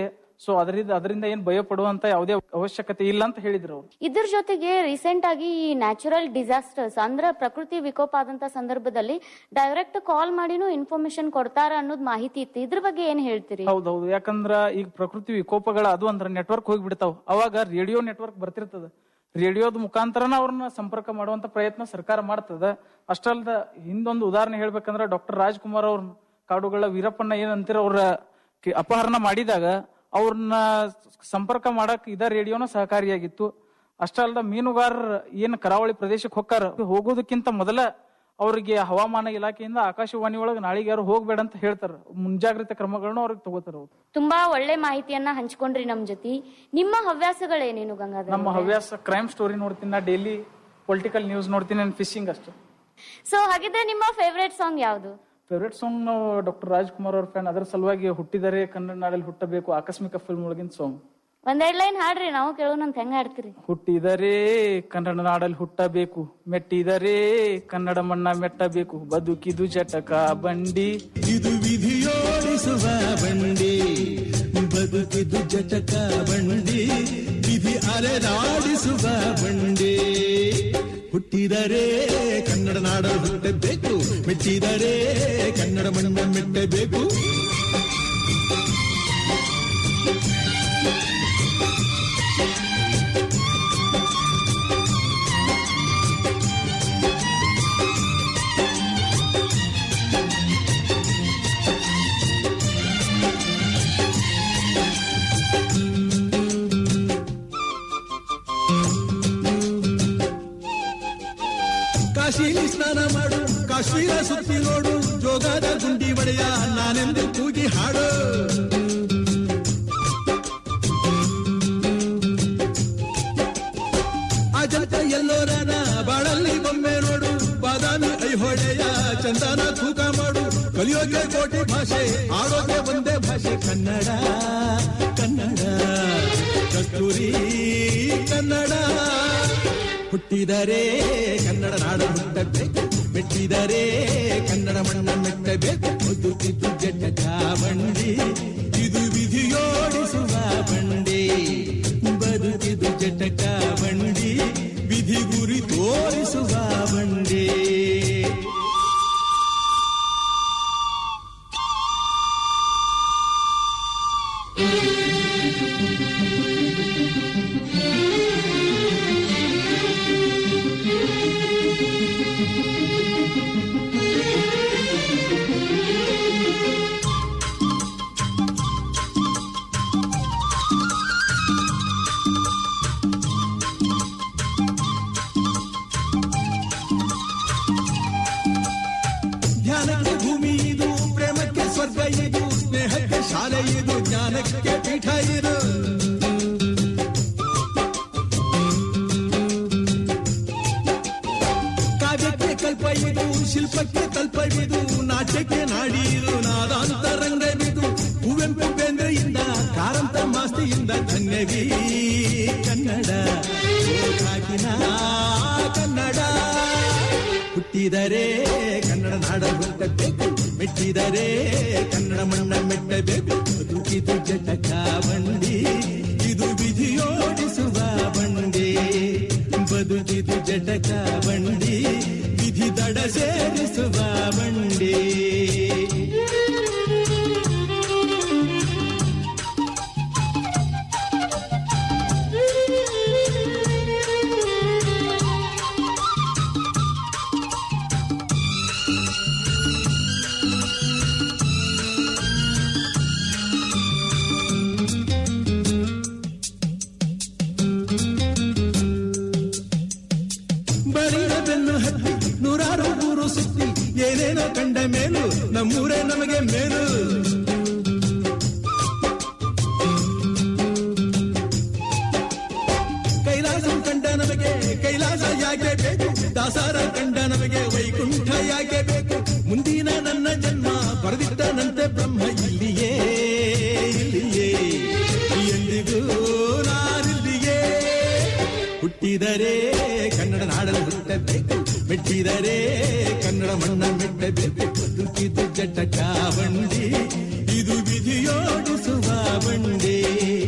ಸೊ ಅದರಿಂದ ಅದರಿಂದ ಏನ್ ಭಯ ಪಡುವಂತ ಯಾವುದೇ ಅವಶ್ಯಕತೆ ಇಲ್ಲ ಅಂತ ಹೇಳಿದ್ರು ಅವ್ರು ಇದ್ರ ಜೊತೆಗೆ ರೀಸೆಂಟ್ ಆಗಿ ಈ ನ್ಯಾಚುರಲ್ ಡಿಸಾಸ್ಟರ್ಸ್ ಅಂದ್ರೆ ಪ್ರಕೃತಿ ವಿಕೋಪ ಆದಂತ ಸಂದರ್ಭದಲ್ಲಿ ಡೈರೆಕ್ಟ್ ಕಾಲ್ ಮಾಡಿನೂ ಇನ್ಫಾರ್ಮೇಶನ್ ಕೊಡ್ತಾರ ಅನ್ನೋದು ಮಾಹಿತಿ ಇತ್ತು ಇದ್ರ ಬಗ್ಗೆ ಏನ್ ಹೇಳ್ತೀರಿ ಹೌದೌದು ಯಾಕಂದ್ರ ಈಗ ಪ್ರಕೃತಿ ವಿಕೋಪಗಳ ಅದು ಅಂದ್ರ ನೆಟ್ವರ್ಕ್ ಹೋಗ್ಬಿಡ್ತಾವ ಅವಾಗ ರೇಡಿಯೋ ನೆಟ್ವರ್ಕ್ ಬರ್ತಿರ್ತದ ರೇಡಿಯೋದ ಮುಖಾಂತರನ ಅವ್ರನ್ನ ಸಂಪರ್ಕ ಮಾಡುವಂತ ಪ್ರಯತ್ನ ಸರ್ಕಾರ ಮಾಡ್ತದ ಅಷ್ಟಲ್ದ ಹಿಂದೊಂದು ಉದಾಹರಣೆ ಹೇಳ್ಬೇಕಂದ್ರ ಡಾಕ್ಟರ್ ರಾಜ್ಕುಮಾರ್ ಅವ್ರ ಕಾಡುಗಳ ವೀರಪ್ಪಣ್ಣ ಏನ್ ಅಂತೀರ ಅವ್ರ ಕಿ- ಅಪಹರಣ ಮಾಡಿದಾಗ ಅವ್ರನ್ನ ಸಂಪರ್ಕ ಮಾಡಕ್ ಇದ ರೇಡಿಯೋನ ಸಹಕಾರಿಯಾಗಿತ್ತು ಅಷ್ಟಲ್ದ ಮೀನುಗಾರರು ಏನ್ ಕರಾವಳಿ ಪ್ರದೇಶಕ್ಕೆ ಹೋಗ್ತಾರ ಹೋಗೋದಕ್ಕಿಂತ ಮೊದಲ ಅವ್ರಿಗೆ ಹವಾಮಾನ ಇಲಾಖೆಯಿಂದ ಆಕಾಶವಾಣಿ ಒಳಗೆ ನಾಳೆಗೆ ಯಾರು ಹೋಗ್ಬೇಡ ಅಂತ ಹೇಳ್ತಾರ ಮುಂಜಾಗ್ರತೆ ಕ್ರಮಗಳನ್ನ ಅವ್ರಿಗೆ ತಗೋತಾರ ಅವ್ರು ತುಂಬಾ ಒಳ್ಳೆ ಮಾಹಿತಿಯನ್ನ ಹಂಚ್ಕೊಂಡ್ರಿ ನಮ್ ಜೊತೆ ನಿಮ್ಮ ಹವ್ಯಾಸಗಳೇನೇನು ಗಂಗಾಧರ್ ನಮ್ಮ ಹವ್ಯಾಸ ಕ್ರೈಮ್ ಸ್ಟೋರಿ ನೋಡ್ತೀನಿ ನಾ ಡೈಲಿ ಪೊಲಿಟಿಕಲ್ ನ್ಯೂಸ್ ನೋಡ್ತೀನಿ ನಾನು ಫಿಶಿಂಗ್ ಅಷ್ಟೇ ಸೊ ಹಾಗಿದ್ರೆ ನಿಮ್ಮ ಫೇವ್ರೇಟ್ ಸಾಂಗ್ ಯಾವುದು ಫೇವ್ರೆಟ್ ಸಾಂಗ್ ನಾವು ಡಾಕ್ಟರ್ ರಾಜ್ಕುಮಾರ್ ಅವ್ರ ಫ್ಯಾನ್ ಅದರ ಸಲುವಾಗಿ ಹುಟ್ಟಿದರೆ ಕನ್ನಡ ನಾಡಲ್ಲಿ ಹುಟ್ಟಬೇಕು ಆಕಸ್ಮಿಕ ಫಿಲ್ಮ್ ಒಳಗಿನ ಸಾಂಗ್ ಒಂದೆರಡ್ ಲೈನ್ ಹಾಡ್ರಿ ನಾವು ಕೇಳೋಣ ಅಂತ ಹೆಂಗ ಹಾಡ್ತೀರಿ ಹುಟ್ಟಿದರೆ ಕನ್ನಡ ನಾಡಲ್ಲಿ ಹುಟ್ಟಬೇಕು ಮೆಟ್ಟಿದರೆ ಕನ್ನಡ ಮಣ್ಣ ಮೆಟ್ಟಬೇಕು ಬದುಕಿದು ಜಟಕ ಬಂಡಿ ಇದು ವಿಧಿಯೋಡಿಸುವ ಬಂಡಿ ಬದುಕಿದು ಜಟಕ ಬಂಡಿ ವಿಧಿ ಅಲೆದಾಡಿಸುವ ಬಂಡಿ ಹುಟ್ಟಿದರೆ ಕನ್ನಡ ನಾಡ ಹುಟ್ಟಬೇಕು ಮೆಟ್ಟಿದರೆ ಕನ್ನಡ ಮಣ್ಣ ಮೆಟ್ಟಬೇಕು ಕಾಶಿಲಿ ಸ್ನಾನ ಮಾಡು ಕಾಶ್ಮೀರ ಸುತ್ತಿ ನೋಡು ಜೋಗದ ಗುಂಡಿ ಒಡೆಯ ನಾನೆಂದು ಕೂಗಿ ಹಾಡು ಅಜಂತ ಎಲ್ಲೋರನ ಬಾಳಲ್ಲಿ ಬೊಮ್ಮೆ ನೋಡು ಬಾದಾಮಿ ಐಹೊಳೆಯ ಚಂದನ ತೂಕ ಮಾಡು ಕಲಿಯೋಕೆ ಕೋಟಿ ಭಾಷೆ ಆಡೋಕೆ ಒಂದೇ ಭಾಷೆ ಕನ್ನಡ ಕನ್ನಡ ಕಸ್ತೂರಿ ಕನ್ನಡ ಹುಟ್ಟಿದರೆ ಕನ್ನಡ ನಾಡ ಹುಟ್ಟಬೇಕು ಮೆಟ್ಟಿದರೆ ಕನ್ನಡ ಮಣ್ಣ ಮೆಟ್ಟಬೇಕು ಬದುಕಿದ್ದು ಜಟಕ ಬಂಡಿ ಇದು ವಿಧಿಯೋಡಿಸುವ ಬಂಡಿ ಬದುಕಿದು ಜಟಕ ಬಂಡಿ ವಿಧಿ ಗುರಿ ತೋರಿಸುವ ಬಂಡಿ ಧ್ಯಾನಕ್ಕೆ ಭೂಮಿ ಇದು ಪ್ರೇಮಕ್ಕೆ ಸ್ವರ್ಗ ಇದು ಸ್ನೇಹಕ್ಕೆ ಶಾಲೆ ಇದು ಜ್ಞಾನಕ್ಕೆ ಪೀಠ ಇದು ಕಾವ್ಯಕ್ಕೆ ಕಲ್ಪ ಇದು ಶಿಲ್ಪಕ್ಕೆ ಕಲ್ಪವಿದು ನಾಟ್ಯಕ್ಕೆ ನಾಡಿ ಇದು ನಾದಾಂತರಂಗವಿದು ಕುವೆಂಪು ಬೇಂದ್ರೆಯಿಂದ ಕಾರಂತ ಮಾಸ್ತಿಯಿಂದ ಧನ್ಯವೀ ಕನ್ನಡ ಗೋಕಾಕಿನ ಕನ್ನಡ ಹುಟ್ಟಿದರೆ ಕನ್ನಡ ನಾಡ ಹುಟ್ಟಬೇಕು ಮೆಟ್ಟಿದರೆ ಕನ್ನಡ ಮಣ್ಣ ಮೆಟ್ಟಬೇಕು ಬದುಕಿದು ಜಟಕ ಬಂಡಿ ಇದು ವಿಧಿಯೋಡಿಸುವ ಬಂಡಿ ಬದುಕಿದು ಜಟಕ ಬಂಡಿ ವಿಧಿ ದಡ ಸೇರಿಸುವ ಬಂಡಿ ಬರಿದ ಬೆನ್ನು ಹತ್ತಿ ನೂರಾರು ಊರು ಸುತ್ತಿ ಏನೇನೋ ಕಂಡ ಮೇಲು ನಮ್ಮೂರೇ ನಮಗೆ ಮೇಲು ಕೈಲಾಸ ಕಂಡ ನಮಗೆ ಕೈಲಾಸ ಯಾಕೆ ಬೇಕು ದಾಸಾರ ಕಂಡ ನಮಗೆ ವೈಕುಂಠ ಯಾಕೆ ಬೇಕು ಮುಂದಿನ ನನ್ನ ಜನ್ಮ ಬರೆದಿಟ್ಟನಂತೆ ಬ್ರಹ್ಮ ಇಲ್ಲಿಯೇ ಇಲ್ಲಿಯೇ ಎಂದಿಗೂ ನಾನಿಲ್ಲಿಯೇ ಹುಟ್ಟಿದರೆ ಕನ್ನಡ ನಾಡಲು ಹುಟ್ಟಬೇಕು ಮೆಟ್ಟಿದರೆ ಕನ್ನಡ ಮಣ್ಣ ಮೆಟ್ಟಬೇಕು ಬದುಕಿದು ಜಟಕ ಬಂಡಿ ಇದು ವಿಧಿಯೋಡಿಸುವ ಬಂಡಿ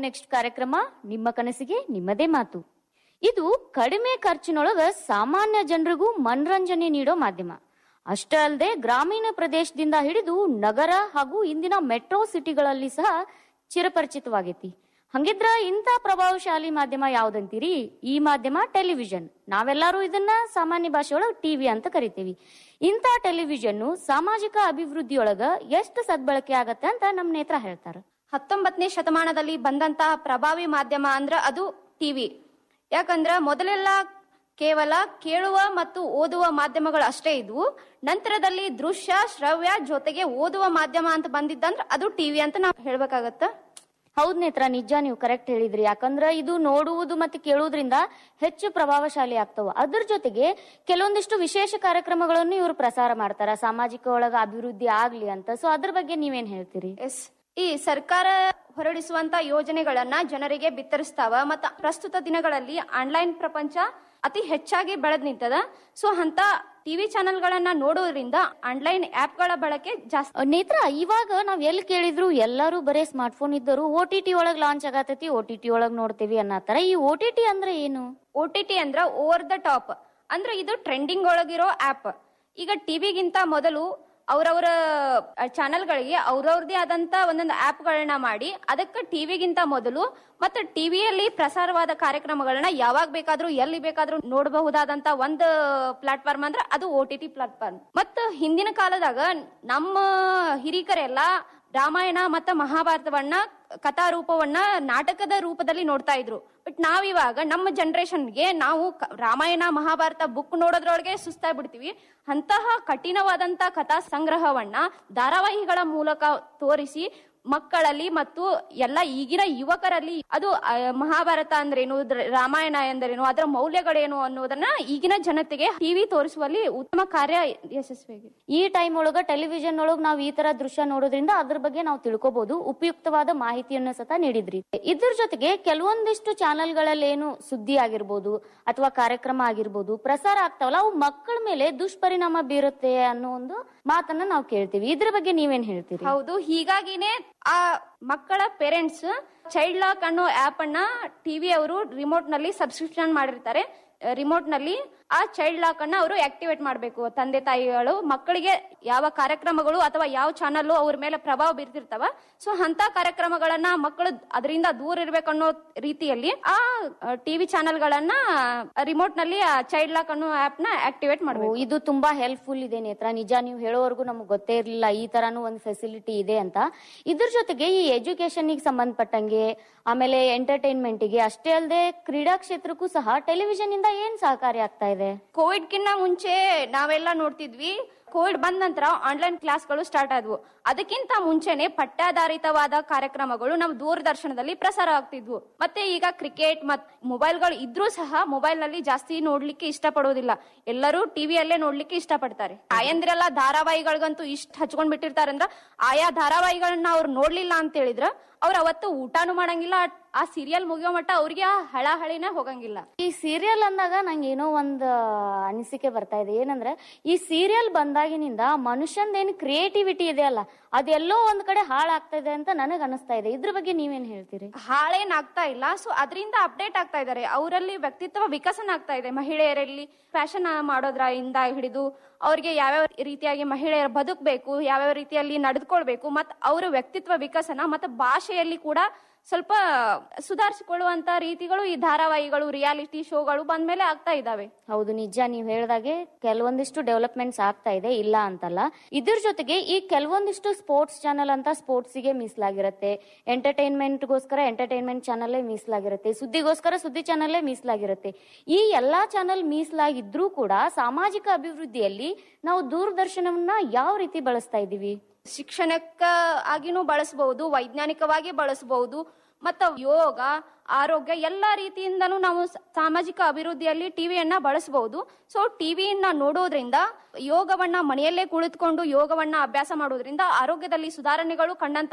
ನೆಕ್ಸ್ಟ್ ಕಾರ್ಯಕ್ರಮ ನಿಮ್ಮ ಕನಸಿಗೆ ನಿಮ್ಮದೇ ಮಾತು ಇದು ಕಡಿಮೆ ಖರ್ಚಿನೊಳಗ ಸಾಮಾನ್ಯ ಜನರಿಗೂ ಮನರಂಜನೆ ನೀಡೋ ಮಾಧ್ಯಮ ಅಷ್ಟೇ ಅಲ್ಲದೆ ಗ್ರಾಮೀಣ ಪ್ರದೇಶದಿಂದ ಹಿಡಿದು ನಗರ ಹಾಗೂ ಇಂದಿನ ಮೆಟ್ರೋ ಸಿಟಿಗಳಲ್ಲಿ ಸಹ ಚಿರಪರಿಚಿತವಾಗೈತಿ ಹಂಗಿದ್ರ ಇಂಥ ಪ್ರಭಾವಶಾಲಿ ಮಾಧ್ಯಮ ಯಾವ್ದಂತೀರಿ ಈ ಮಾಧ್ಯಮ ಟೆಲಿವಿಷನ್ ನಾವೆಲ್ಲರೂ ಇದನ್ನ ಸಾಮಾನ್ಯ ಭಾಷೆಯೊಳಗ ಟಿವಿ ಅಂತ ಕರಿತೀವಿ ಇಂಥ ಟೆಲಿವಿಷನ್ ಸಾಮಾಜಿಕ ಅಭಿವೃದ್ಧಿಯೊಳಗ ಎಷ್ಟು ಸದ್ಬಳಕೆ ಆಗತ್ತೆ ಅಂತ ನಮ್ ನೇತ್ರ ಹೇಳ್ತಾರ ಹತ್ತೊಂಬತ್ತನೇ ಶತಮಾನದಲ್ಲಿ ಬಂದಂತಹ ಪ್ರಭಾವಿ ಮಾಧ್ಯಮ ಅಂದ್ರ ಅದು ಟಿವಿ ಯಾಕಂದ್ರ ಮೊದಲೆಲ್ಲ ಕೇವಲ ಕೇಳುವ ಮತ್ತು ಓದುವ ಮಾಧ್ಯಮಗಳು ಅಷ್ಟೇ ಇದ್ವು ನಂತರದಲ್ಲಿ ದೃಶ್ಯ ಶ್ರವ್ಯ ಜೊತೆಗೆ ಓದುವ ಮಾಧ್ಯಮ ಅಂತ ಬಂದಿದ್ದಂದ್ರ ಅದು ಟಿವಿ ಅಂತ ನಾವು ಹೇಳ್ಬೇಕಾಗತ್ತ ಹೌದ್ ನೇತ್ರ ನಿಜ ನೀವು ಕರೆಕ್ಟ್ ಹೇಳಿದ್ರಿ ಯಾಕಂದ್ರ ಇದು ನೋಡುವುದು ಮತ್ತೆ ಕೇಳುವುದ್ರಿಂದ ಹೆಚ್ಚು ಪ್ರಭಾವಶಾಲಿ ಆಗ್ತವ ಅದ್ರ ಜೊತೆಗೆ ಕೆಲವೊಂದಿಷ್ಟು ವಿಶೇಷ ಕಾರ್ಯಕ್ರಮಗಳನ್ನು ಇವರು ಪ್ರಸಾರ ಮಾಡ್ತಾರ ಸಾಮಾಜಿಕ ಒಳಗ ಅಭಿವೃದ್ಧಿ ಆಗ್ಲಿ ಅಂತ ಸೊ ಅದ್ರ ಬಗ್ಗೆ ನೀವೇನ್ ಹೇಳ್ತೀರಿ ಎಸ್ ಈ ಸರ್ಕಾರ ಹೊರಡಿಸುವಂತ ಯೋಜನೆಗಳನ್ನ ಜನರಿಗೆ ಬಿತ್ತರಿಸ್ತಾವ ಮತ್ತ ಪ್ರಸ್ತುತ ದಿನಗಳಲ್ಲಿ ಆನ್ಲೈನ್ ಪ್ರಪಂಚ ಅತಿ ಹೆಚ್ಚಾಗಿ ಬೆಳೆದ್ ನಿಂತದ ಸೊ ಅಂತ ಟಿವಿ ಚಾನೆಲ್ಗಳನ್ನ ನೋಡೋದ್ರಿಂದ ಆನ್ಲೈನ್ ಗಳ ಬಳಕೆ ಜಾಸ್ತಿ ನೇತ್ರ ಇವಾಗ ನಾವ್ ಎಲ್ಲಿ ಕೇಳಿದ್ರು ಎಲ್ಲರೂ ಬರೇ ಸ್ಮಾರ್ಟ್ ಫೋನ್ ಇದ್ದರು ಓ ಟಿ ಟಿ ಒಳಗ್ ಲಾಂಚ್ ಆಗತೈತಿ ಓ ಟಿ ಟಿ ಒಳಗ್ ನೋಡ್ತೀವಿ ಅನ್ನತ್ತಾರ ಈ ಓ ಟಿ ಟಿ ಅಂದ್ರೆ ಏನು ಓ ಟಿ ಟಿ ಅಂದ್ರ ಓವರ್ ದ ಟಾಪ್ ಅಂದ್ರೆ ಇದು ಟ್ರೆಂಡಿಂಗ್ ಒಳಗಿರೋ ಆಪ್ ಈಗ ಟಿವಿಗಿಂತ ಮೊದಲು ಅವ್ರವ್ರ ಚಾನೆಲ್ಗಳಿಗೆ ಅವ್ರವ್ರದೇ ಆದಂತ ಒಂದೊಂದು ಆಪ್ಗಳನ್ನ ಮಾಡಿ ಅದಕ್ಕೆ ಟಿವಿಗಿಂತ ಮೊದಲು ಮತ್ತೆ ಟಿವಿಯಲ್ಲಿ ಪ್ರಸಾರವಾದ ಕಾರ್ಯಕ್ರಮಗಳನ್ನ ಯಾವಾಗ ಬೇಕಾದ್ರೂ ಎಲ್ಲಿ ಬೇಕಾದ್ರೂ ನೋಡಬಹುದಾದಂತ ಒಂದು ಪ್ಲಾಟ್ಫಾರ್ಮ್ ಅಂದ್ರೆ ಅದು ಓ ಟಿ ಟಿ ಪ್ಲಾಟ್ಫಾರ್ಮ್ ಮತ್ತ ಹಿಂದಿನ ಕಾಲದಾಗ ನಮ್ಮ ಹಿರಿಕರೆಲ್ಲ ರಾಮಾಯಣ ಮತ್ತು ಮಹಾಭಾರತವನ್ನ ಕಥಾ ರೂಪವನ್ನ ನಾಟಕದ ರೂಪದಲ್ಲಿ ನೋಡ್ತಾ ಇದ್ರು ಬಟ್ ನಾವಿವಾಗ ನಮ್ಮ ಜನರೇಷನ್ಗೆ ನಾವು ಕ- ರಾಮಾಯಣ ಮಹಾಭಾರತ ಬುಕ್ ನೋಡೋದ್ರೊಳಗೆ ಸುಸ್ತಾಗ್ಬಿಡ್ತೀವಿ ಅಂತಹ ಕಠಿಣವಾದಂತ ಕಥಾ ಸಂಗ್ರಹವನ್ನ ಧಾರಾವಾಹಿಗಳ ಮೂಲಕ ತೋರಿಸಿ ಮಕ್ಕಳಲ್ಲಿ ಮತ್ತು ಎಲ್ಲ ಈಗಿನ ಯುವಕರಲ್ಲಿ ಅದು ಆ, ಮಹಾಭಾರತ ಅಂದ್ರೇನು ದ್ರ- ರಾಮಾಯಣ ಎಂದರೇನು ಅದರ ಮೌಲ್ಯಗಳೇನು ಅನ್ನೋದನ್ನ ಈಗಿನ ಜನತೆಗೆ ಟಿವಿ ತೋರಿಸುವಲ್ಲಿ ಉತ್ತಮ ಕಾರ್ಯ ಯಶಸ್ವಿಯಾಗಿದೆ ಈ ಟೈಮ್ ಒಳಗ ಟೆಲಿವಿಷನ್ ಒಳಗ್ ನಾವ್ ಈ ತರ ದೃಶ್ಯ ನೋಡೋದ್ರಿಂದ ಅದ್ರ ಬಗ್ಗೆ ನಾವು ತಿಳ್ಕೊಬಹುದು ಉಪಯುಕ್ತವಾದ ಮಾಹಿತಿಯನ್ನು ಸಹ ನೀಡಿದ್ರಿ ಇದ್ರ ಜೊತೆಗೆ ಕೆಲವೊಂದಿಷ್ಟು ಚಾನೆಲ್ಗಳಲ್ಲಿ ಏನು ಸುದ್ದಿ ಆಗಿರ್ಬೋದು ಅಥವಾ ಕಾರ್ಯಕ್ರಮ ಆಗಿರ್ಬೋದು ಪ್ರಸಾರ ಆಗ್ತಾವಲ್ಲ ಅವು ಮಕ್ಕಳ ಮೇಲೆ ದುಷ್ಪರಿಣಾಮ ಬೀರುತ್ತೆ ಅನ್ನೋ ಒಂದು ಮಾತನ್ನ ನಾವು ಕೇಳ್ತೀವಿ ಇದ್ರ ಬಗ್ಗೆ ನೀವೇನ್ ಹೇಳ್ತೀರಿ ಹೌದು ಹೀಗಾಗಿನೇ ಆ ಮಕ್ಕಳ ಪೇರೆಂಟ್ಸ್ ಚೈಲ್ಡ್ ಲಾಕ್ ಅನ್ನೋ ಆಪ್ ಅನ್ನ ಟಿವಿ ಅವರು ರಿಮೋಟ್ ನಲ್ಲಿ ಸಬ್ಸ್ಕ್ರಿಪ್ಷನ್ ಮಾಡಿರ್ತಾರೆ ರಿಮೋಟ್ ನಲ್ಲಿ ಆ ಚೈಲ್ಡ್ ಲಾಕ್ ಅನ್ನ ಅವರು ಆಕ್ಟಿವೇಟ್ ಮಾಡಬೇಕು ತಂದೆ ತಾಯಿಗಳು ಮಕ್ಕಳಿಗೆ ಯಾವ ಕಾರ್ಯಕ್ರಮಗಳು ಅಥವಾ ಯಾವ ಚಾನಲ್ ಅವ್ರ ಮೇಲೆ ಪ್ರಭಾವ ಬೀರ್ತಿರ್ತಾವ ಸೊ ಅಂತ ಕಾರ್ಯಕ್ರಮಗಳನ್ನ ಮಕ್ಕಳು ಅದರಿಂದ ದೂರ ಇರ್ಬೇಕನ್ನೋ ರೀತಿಯಲ್ಲಿ ಆ ಟಿವಿ ಚಾನೆಲ್ಗಳನ್ನ ರಿಮೋಟ್ ನಲ್ಲಿ ಆ ಚೈಲ್ಡ್ ಲಾಕ್ ಅನ್ನೋ ಆಪ್ ನ ಆಕ್ಟಿವೇಟ್ ಮಾಡಬೇಕು ಇದು ತುಂಬಾ ಹೆಲ್ಪ್ಫುಲ್ ಇದೆ ನೇತ್ರ ನಿಜ ನೀವು ಹೇಳೋವರೆಗೂ ನಮ್ಗೆ ಗೊತ್ತೇ ಇರ್ಲಿಲ್ಲ ಈ ತರಾನು ಒಂದು ಫೆಸಿಲಿಟಿ ಇದೆ ಅಂತ ಇದ್ರ ಜೊತೆಗೆ ಈ ಎಜುಕೇಶನ್ ಸಂಬಂಧಪಟ್ಟಂಗೆ ಆಮೇಲೆ ಎಂಟರ್ಟೈನ್ಮೆಂಟ್ ಗೆ ಅಷ್ಟೇ ಅಲ್ಲದೆ ಕ್ರೀಡಾ ಕ್ಷೇತ್ರಕ್ಕೂ ಸಹ ಟೆಲಿವಿಷನ್ ಇಂದ ಏನ್ ಸಹಕಾರಿ ಆಗ್ತಾ ಇದೆ ಕೋವಿಡ್ ಕಿನ್ನ ಮುಂಚೆ ನಾವೆಲ್ಲ ನೋಡ್ತಿದ್ವಿ ಕೋವಿಡ್ ಬಂದ ನಂತರ ಆನ್ಲೈನ್ ಕ್ಲಾಸ್ಗಳು ಸ್ಟಾರ್ಟ್ ಆದ್ವು ಅದಕ್ಕಿಂತ ಮುಂಚೆನೆ ಪಠ್ಯಾಧಾರಿತವಾದ ಕಾರ್ಯಕ್ರಮಗಳು ನಮ್ಮ ದೂರದರ್ಶನದಲ್ಲಿ ಪ್ರಸಾರ ಆಗ್ತಿದ್ವು ಮತ್ತೆ ಈಗ ಕ್ರಿಕೆಟ್ ಮತ್ ಮೊಬೈಲ್ಗಳು ಇದ್ರೂ ಸಹ ಮೊಬೈಲ್ ನಲ್ಲಿ ಜಾಸ್ತಿ ನೋಡ್ಲಿಕ್ಕೆ ಇಷ್ಟಪಡೋದಿಲ್ಲ ಎಲ್ಲರೂ ಟಿವಿಯಲ್ಲೇ ನೋಡ್ಲಿಕ್ಕೆ ಇಷ್ಟಪಡ್ತಾರೆ ಆಯಂದ್ರೆಲ್ಲ ಧಾರಾವಾಹಿಗಳಿಗಂತೂ ಇಷ್ಟ ಹಚ್ಕೊಂಡ್ ಬಿಟ್ಟಿರ್ತಾರಂದ್ರ ಆಯಾ ಧಾರಾವಾಹಿಗಳನ್ನ ಅವ್ರು ನೋಡ್ಲಿಲ್ಲ ಅಂತ ಹೇಳಿದ್ರ ಅವ್ರ ಅವತ್ತು ಊಟಾನು ಮಾಡಂಗಿಲ್ಲ ಆ ಸೀರಿಯಲ್ ಮುಗಿಯೋ ಮಟ್ಟ ಅವ್ರಿಗೆ ಆ ಹಳಹಳಿನೇ ಹೋಗಂಗಿಲ್ಲ ಈ ಸೀರಿಯಲ್ ಅಂದಾಗ ನಂಗೆ ಏನೋ ಒಂದ್ ಅನಿಸಿಕೆ ಬರ್ತಾ ಇದೆ ಏನಂದ್ರೆ ಈ ಸೀರಿಯಲ್ ಬಂದಾಗಿನಿಂದ ಮನುಷ್ಯಂದ ಏನ್ ಕ್ರಿಯೇಟಿವಿಟಿ ಇದೆ ಅಲ್ಲ ಅದೆಲ್ಲೋ ಒಂದ್ ಕಡೆ ಹಾಳಾಗ್ತಾ ಇದೆ ಅಂತ ನನಗ್ ಅನಿಸ್ತಾ ಇದೆ ಇದ್ರ ಬಗ್ಗೆ ನೀವೇನ್ ಹೇಳ್ತೀರಿ ಹಾಳೇನ್ ಆಗ್ತಾ ಇಲ್ಲ ಸೊ ಅದರಿಂದ ಅಪ್ಡೇಟ್ ಆಗ್ತಾ ಇದಾರೆ ಅವರಲ್ಲಿ ವ್ಯಕ್ತಿತ್ವ ವಿಕಸನ ಆಗ್ತಾ ಇದೆ ಮಹಿಳೆಯರಲ್ಲಿ ಫ್ಯಾಷನ್ ಮಾಡೋದ್ರ ಇಂದ ಹಿಡಿದು ಅವ್ರಿಗೆ ಯಾವ್ಯಾವ ರೀತಿಯಾಗಿ ಮಹಿಳೆಯರು ಬದುಕಬೇಕು ಯಾವ್ಯಾವ ರೀತಿಯಲ್ಲಿ ನಡೆದುಕೊಳ್ಬೇಕು ಮತ್ ಅವರ ವ್ಯಕ್ತಿತ್ವ ವಿಕಸನ ಮತ್ತು ಭಾಷೆಯಲ್ಲಿ ಕೂಡ ಸ್ವಲ್ಪ ಸುಧಾರಿಸಿಕೊಳ್ಳುವಂತ ರೀತಿಗಳು ಈ ಧಾರಾವಾಹಿಗಳು ರಿಯಾಲಿಟಿ ಶೋಗಳು ಬಂದ್ಮೇಲೆ ಆಗ್ತಾ ಇದಾವೆ ಹೌದು ನಿಜ ನೀವು ಹೇಳ್ದಾಗೆ ಕೆಲವೊಂದಿಷ್ಟು ಡೆವಲಪ್ಮೆಂಟ್ಸ್ ಆಗ್ತಾ ಇದೆ ಇಲ್ಲ ಅಂತಲ್ಲ ಇದ್ರ ಜೊತೆಗೆ ಈ ಕೆಲವೊಂದಿಷ್ಟು ಸ್ಪೋರ್ಟ್ಸ್ ಚಾನಲ್ ಅಂತ ಸ್ಪೋರ್ಟ್ಸ್ ಗೆ ಮೀಸಲಾಗಿರುತ್ತೆ ಎಂಟರ್ಟೈನ್ಮೆಂಟ್ ಗೋಸ್ಕರ ಎಂಟರ್ಟೈನ್ಮೆಂಟ್ ಚಾನಲ್ ಮೀಸಲಾಗಿರುತ್ತೆ ಸುದ್ದಿಗೋಸ್ಕರ ಸುದ್ದಿ ಚಾನಲ್ ಮೀಸಲಾಗಿರುತ್ತೆ ಈ ಎಲ್ಲಾ ಚಾನಲ್ ಮೀಸಲಾಗಿದ್ರೂ ಕೂಡ ಸಾಮಾಜಿಕ ಅಭಿವೃದ್ಧಿಯಲ್ಲಿ ನಾವು ದೂರದರ್ಶನವನ್ನ ಯಾವ ರೀತಿ ಬಳಸ್ತಾ ಇದೀವಿ ಶಿಕ್ಷಣಕ್ಕ ಆಗಿನೂ ಬಳಸಬಹುದು ವೈಜ್ಞಾನಿಕವಾಗಿ ಬಳಸಬಹುದು ಮತ್ತ ಯೋಗ ಆರೋಗ್ಯ ಎಲ್ಲಾ ರೀತಿಯಿಂದನೂ ನಾವು ಸ- ಸಾಮಾಜಿಕ ಅಭಿವೃದ್ಧಿಯಲ್ಲಿ ಟಿವಿಯನ್ನ ಬಳಸಬಹುದು ಸೊ ಟಿವಿಯನ್ನ ನೋಡೋದ್ರಿಂದ ಯೋಗವನ್ನ ಮನೆಯಲ್ಲೇ ಕುಳಿತುಕೊಂಡು ಯೋಗವನ್ನ ಅಭ್ಯಾಸ ಮಾಡೋದ್ರಿಂದ ಆರೋಗ್ಯದಲ್ಲಿ ಸುಧಾರಣೆಗಳು ಕಂಡಂತ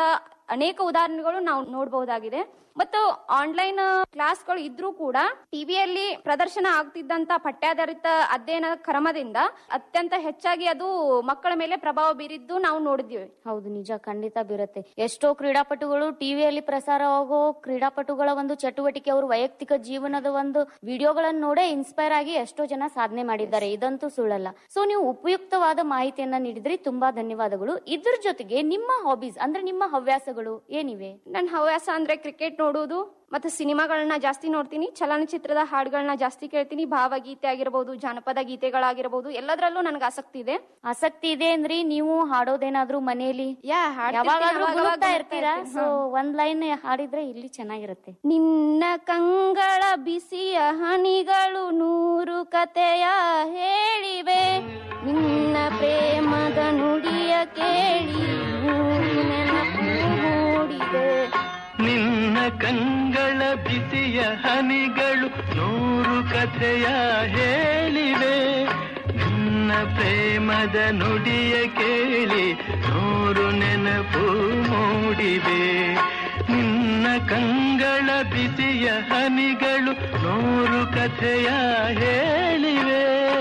ಅನೇಕ ಉದಾಹರಣೆಗಳು ನಾವು ನೋಡಬಹುದಾಗಿದೆ ಮತ್ತು ಆನ್ಲೈನ್ ಕ್ಲಾಸ್ಗಳು ಇದ್ರೂ ಕೂಡ ಟಿವಿಯಲ್ಲಿ ಪ್ರದರ್ಶನ ಆಗ್ತಿದ್ದಂತ ಪಠ್ಯಾಧಾರಿತ ಅಧ್ಯಯನ ಕ್ರಮದಿಂದ ಅತ್ಯಂತ ಹೆಚ್ಚಾಗಿ ಅದು ಮಕ್ಕಳ ಮೇಲೆ ಪ್ರಭಾವ ಬೀರಿದ್ದು ನಾವು ನೋಡಿದ್ದೀವಿ ಹೌದು ನಿಜ ಖಂಡಿತ ಬೀರುತ್ತೆ ಎಷ್ಟೋ ಕ್ರೀಡಾಪಟುಗಳು ಟಿವಿಯಲ್ಲಿ ಪ್ರಸಾರ ಆಗೋ ಕ್ರೀಡಾಪಟುಗಳ ಒಂದು ಚಟುವಟಿಕೆ ಅವ್ರ ವೈಯಕ್ತಿಕ ಜೀವನದ ಒಂದು ವಿಡಿಯೋಗಳನ್ನ ನೋಡೇ ಇನ್ಸ್ಪೈರ್ ಆಗಿ ಎಷ್ಟೋ ಜನ ಸಾಧನೆ ಮಾಡಿದ್ದಾರೆ ಇದಂತೂ ಸುಳ್ಳಲ್ಲ ಸೊ ನೀವು ಉಪಯುಕ್ತವಾದ ಮಾಹಿತಿಯನ್ನ ನೀಡಿದ್ರಿ ತುಂಬಾ ಧನ್ಯವಾದಗಳು ಇದ್ರ ಜೊತೆಗೆ ನಿಮ್ಮ ಹಾಬೀಸ್ ಅಂದ್ರೆ ನಿಮ್ಮ ಹವ್ಯಾಸಗಳು ಏನಿವೆ ನನ್ನ ಹವ್ಯಾಸ ಅಂದ್ರೆ ಕ್ರಿಕೆಟ್ ನೋಡುವುದು ಮತ್ತೆ ಸಿನಿಮಾಗಳನ್ನ ಜಾಸ್ತಿ ನೋಡ್ತೀನಿ ಚಲನಚಿತ್ರದ ಹಾಡುಗಳನ್ನ ಜಾಸ್ತಿ ಕೇಳ್ತೀನಿ ಭಾವಗೀತೆ ಆಗಿರಬಹುದು ಜಾನಪದ ಗೀತೆಗಳಾಗಿರಬಹುದು ಎಲ್ಲದರಲ್ಲೂ ನನಗೆ ಆಸಕ್ತಿ ಇದೆ ಆಸಕ್ತಿ ಇದೆ ಅಂದ್ರಿ ನೀವು ಹಾಡೋದೇನಾದ್ರೂ ಮನೆಯಲ್ಲಿ ಯಾ ಹಾಡ್ತಿರ್ತೀನಿ, ಯಾವಾಗಾದ್ರೂ ಅವಾಗವಾಗ ಗುನುಗ್ತಾ ಗುನುಗ್ತಾ ಇರ್ತೀರಾ ಇರ್ತೀನಿ. ಸೊ ಹಾ. ಒಂದ್ ಲೈನ್ ಹಾಡಿದ್ರೆ ಇಲ್ಲಿ ಚೆನ್ನಾಗಿರುತ್ತೆ ನಿನ್ನ ಕಂಗಳ ಬಿಸಿಯ ಹನಿಗಳು ನೂರು ಕತೆಯ ಹೇಳಿವೆ ನಿನ್ನ ಪ್ರೇಮದ ನುಡಿಯ ಕೇಳಿ ನೂರು ನೆನಪು ಮೂಡಿದೆ ನಿನ್ನ ಕಂಗಳ ಬಿಸಿಯ ಹನಿಗಳು ನೂರು ಕಥೆಯ ಹೇಳಿವೆ ನಿನ್ನ ಪ್ರೇಮದ ನುಡಿಯ ಕೇಳಿ ನೂರು ನೆನಪು ಮೂಡಿವೆ ನಿನ್ನ ಕಂಗಳ ಬಿಸಿಯ ಹನಿಗಳು ನೂರು ಕಥೆಯ ಹೇಳಿವೆ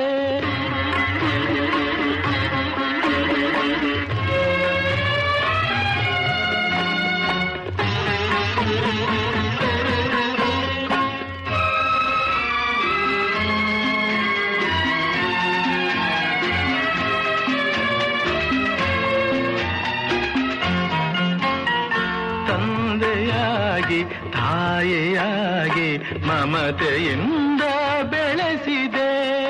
ತಂದೆಯಾಗಿ ತಾಯಿಯಾಗಿ ಮಮತೆಯಿಂದ ಬೆಳೆಸಿದೆ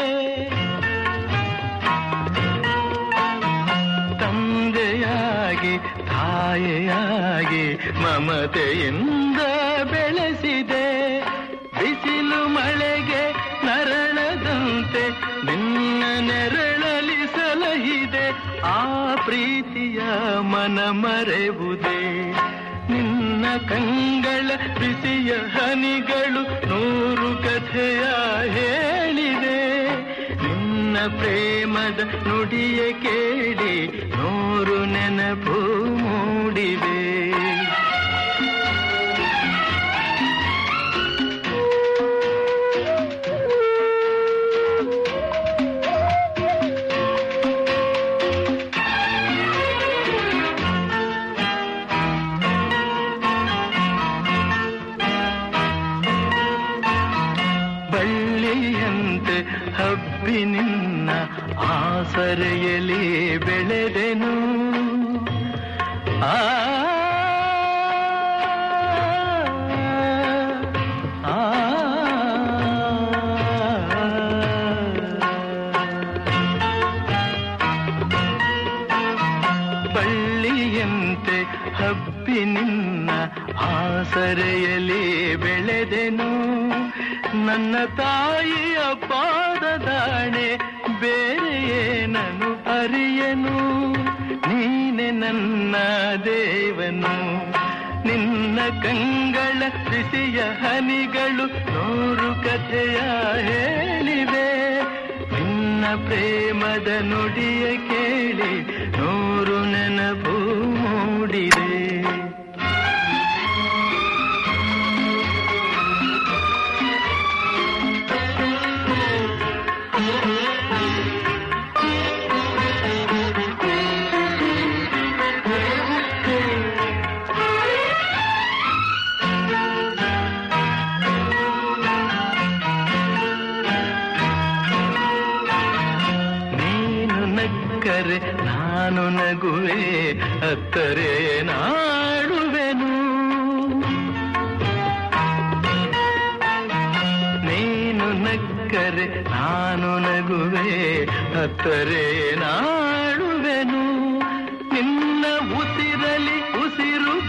ತಂದೆಯಾಗಿ ತಾಯಿಯಾಗಿ ಮಮತೆಯಿಂದ ಬೆಳೆಸಿದೆ ಬಿಸಿಲು ಮಳೆಗೆ ನರಳದಂತೆ ನಿನ್ನ ನೆರಳಲಿ ಸಲಹಿದೆ ಆ ಪ್ರೀತಿಯ ಮನ ಮರೆವುದೇ ನಿನ್ನ ಕಂಗಳ ಬಿಸಿಯ ಹನಿಗಳು ನೂರು ಕಥೆಯ ಹೇಳಿದೆ ನಿನ್ನ ಪ್ರೇಮದ ನುಡಿಯ ಕೇಳಿ ನೂರು ನೆನಪು ಮೂಡಿವೆ ಬಳ್ಳಿಯಂತೆ ಹಬ್ಬಿ ನಿನ್ನ ಆಸರೆಯಲ್ಲಿ ಬೆಳೆದೆನು ಆ ಆ, ಬಳ್ಳಿಯಂತೆ ಹಬ್ಬಿ ನಿನ್ನ ಆಸರೆಯಲ್ಲಿ ಬೆಳೆದೆನು ನನ್ನ ತಾಯಿಯ ಪಾದದಾಣೆ ಬೇರೆ ಏನನು ಅರಿಯನು ನೀನೆ ನನ್ನ ದೇವನು ನಿನ್ನ ಕಂಗಳ ಬಿಸಿಯ ಹನಿಗಳು ನೂರು ಕಥೆಯ ಹೇಳಿವೆ ನಿನ್ನ ಪ್ರೇಮದ ನುಡಿಯ ಕೇಳಿ ನೂರು ನೆನಪು ಮೂಡಿದೆ ನೀನು ನಕ್ಕರೆ ನಾನು ನಗುವೆ ಹತ್ತರೆ ನಾಡುವೆನು ನೀನು ನಕ್ಕರೆ ನಾನು ನಗುವೆ ಹತ್ತರೆ ನಾ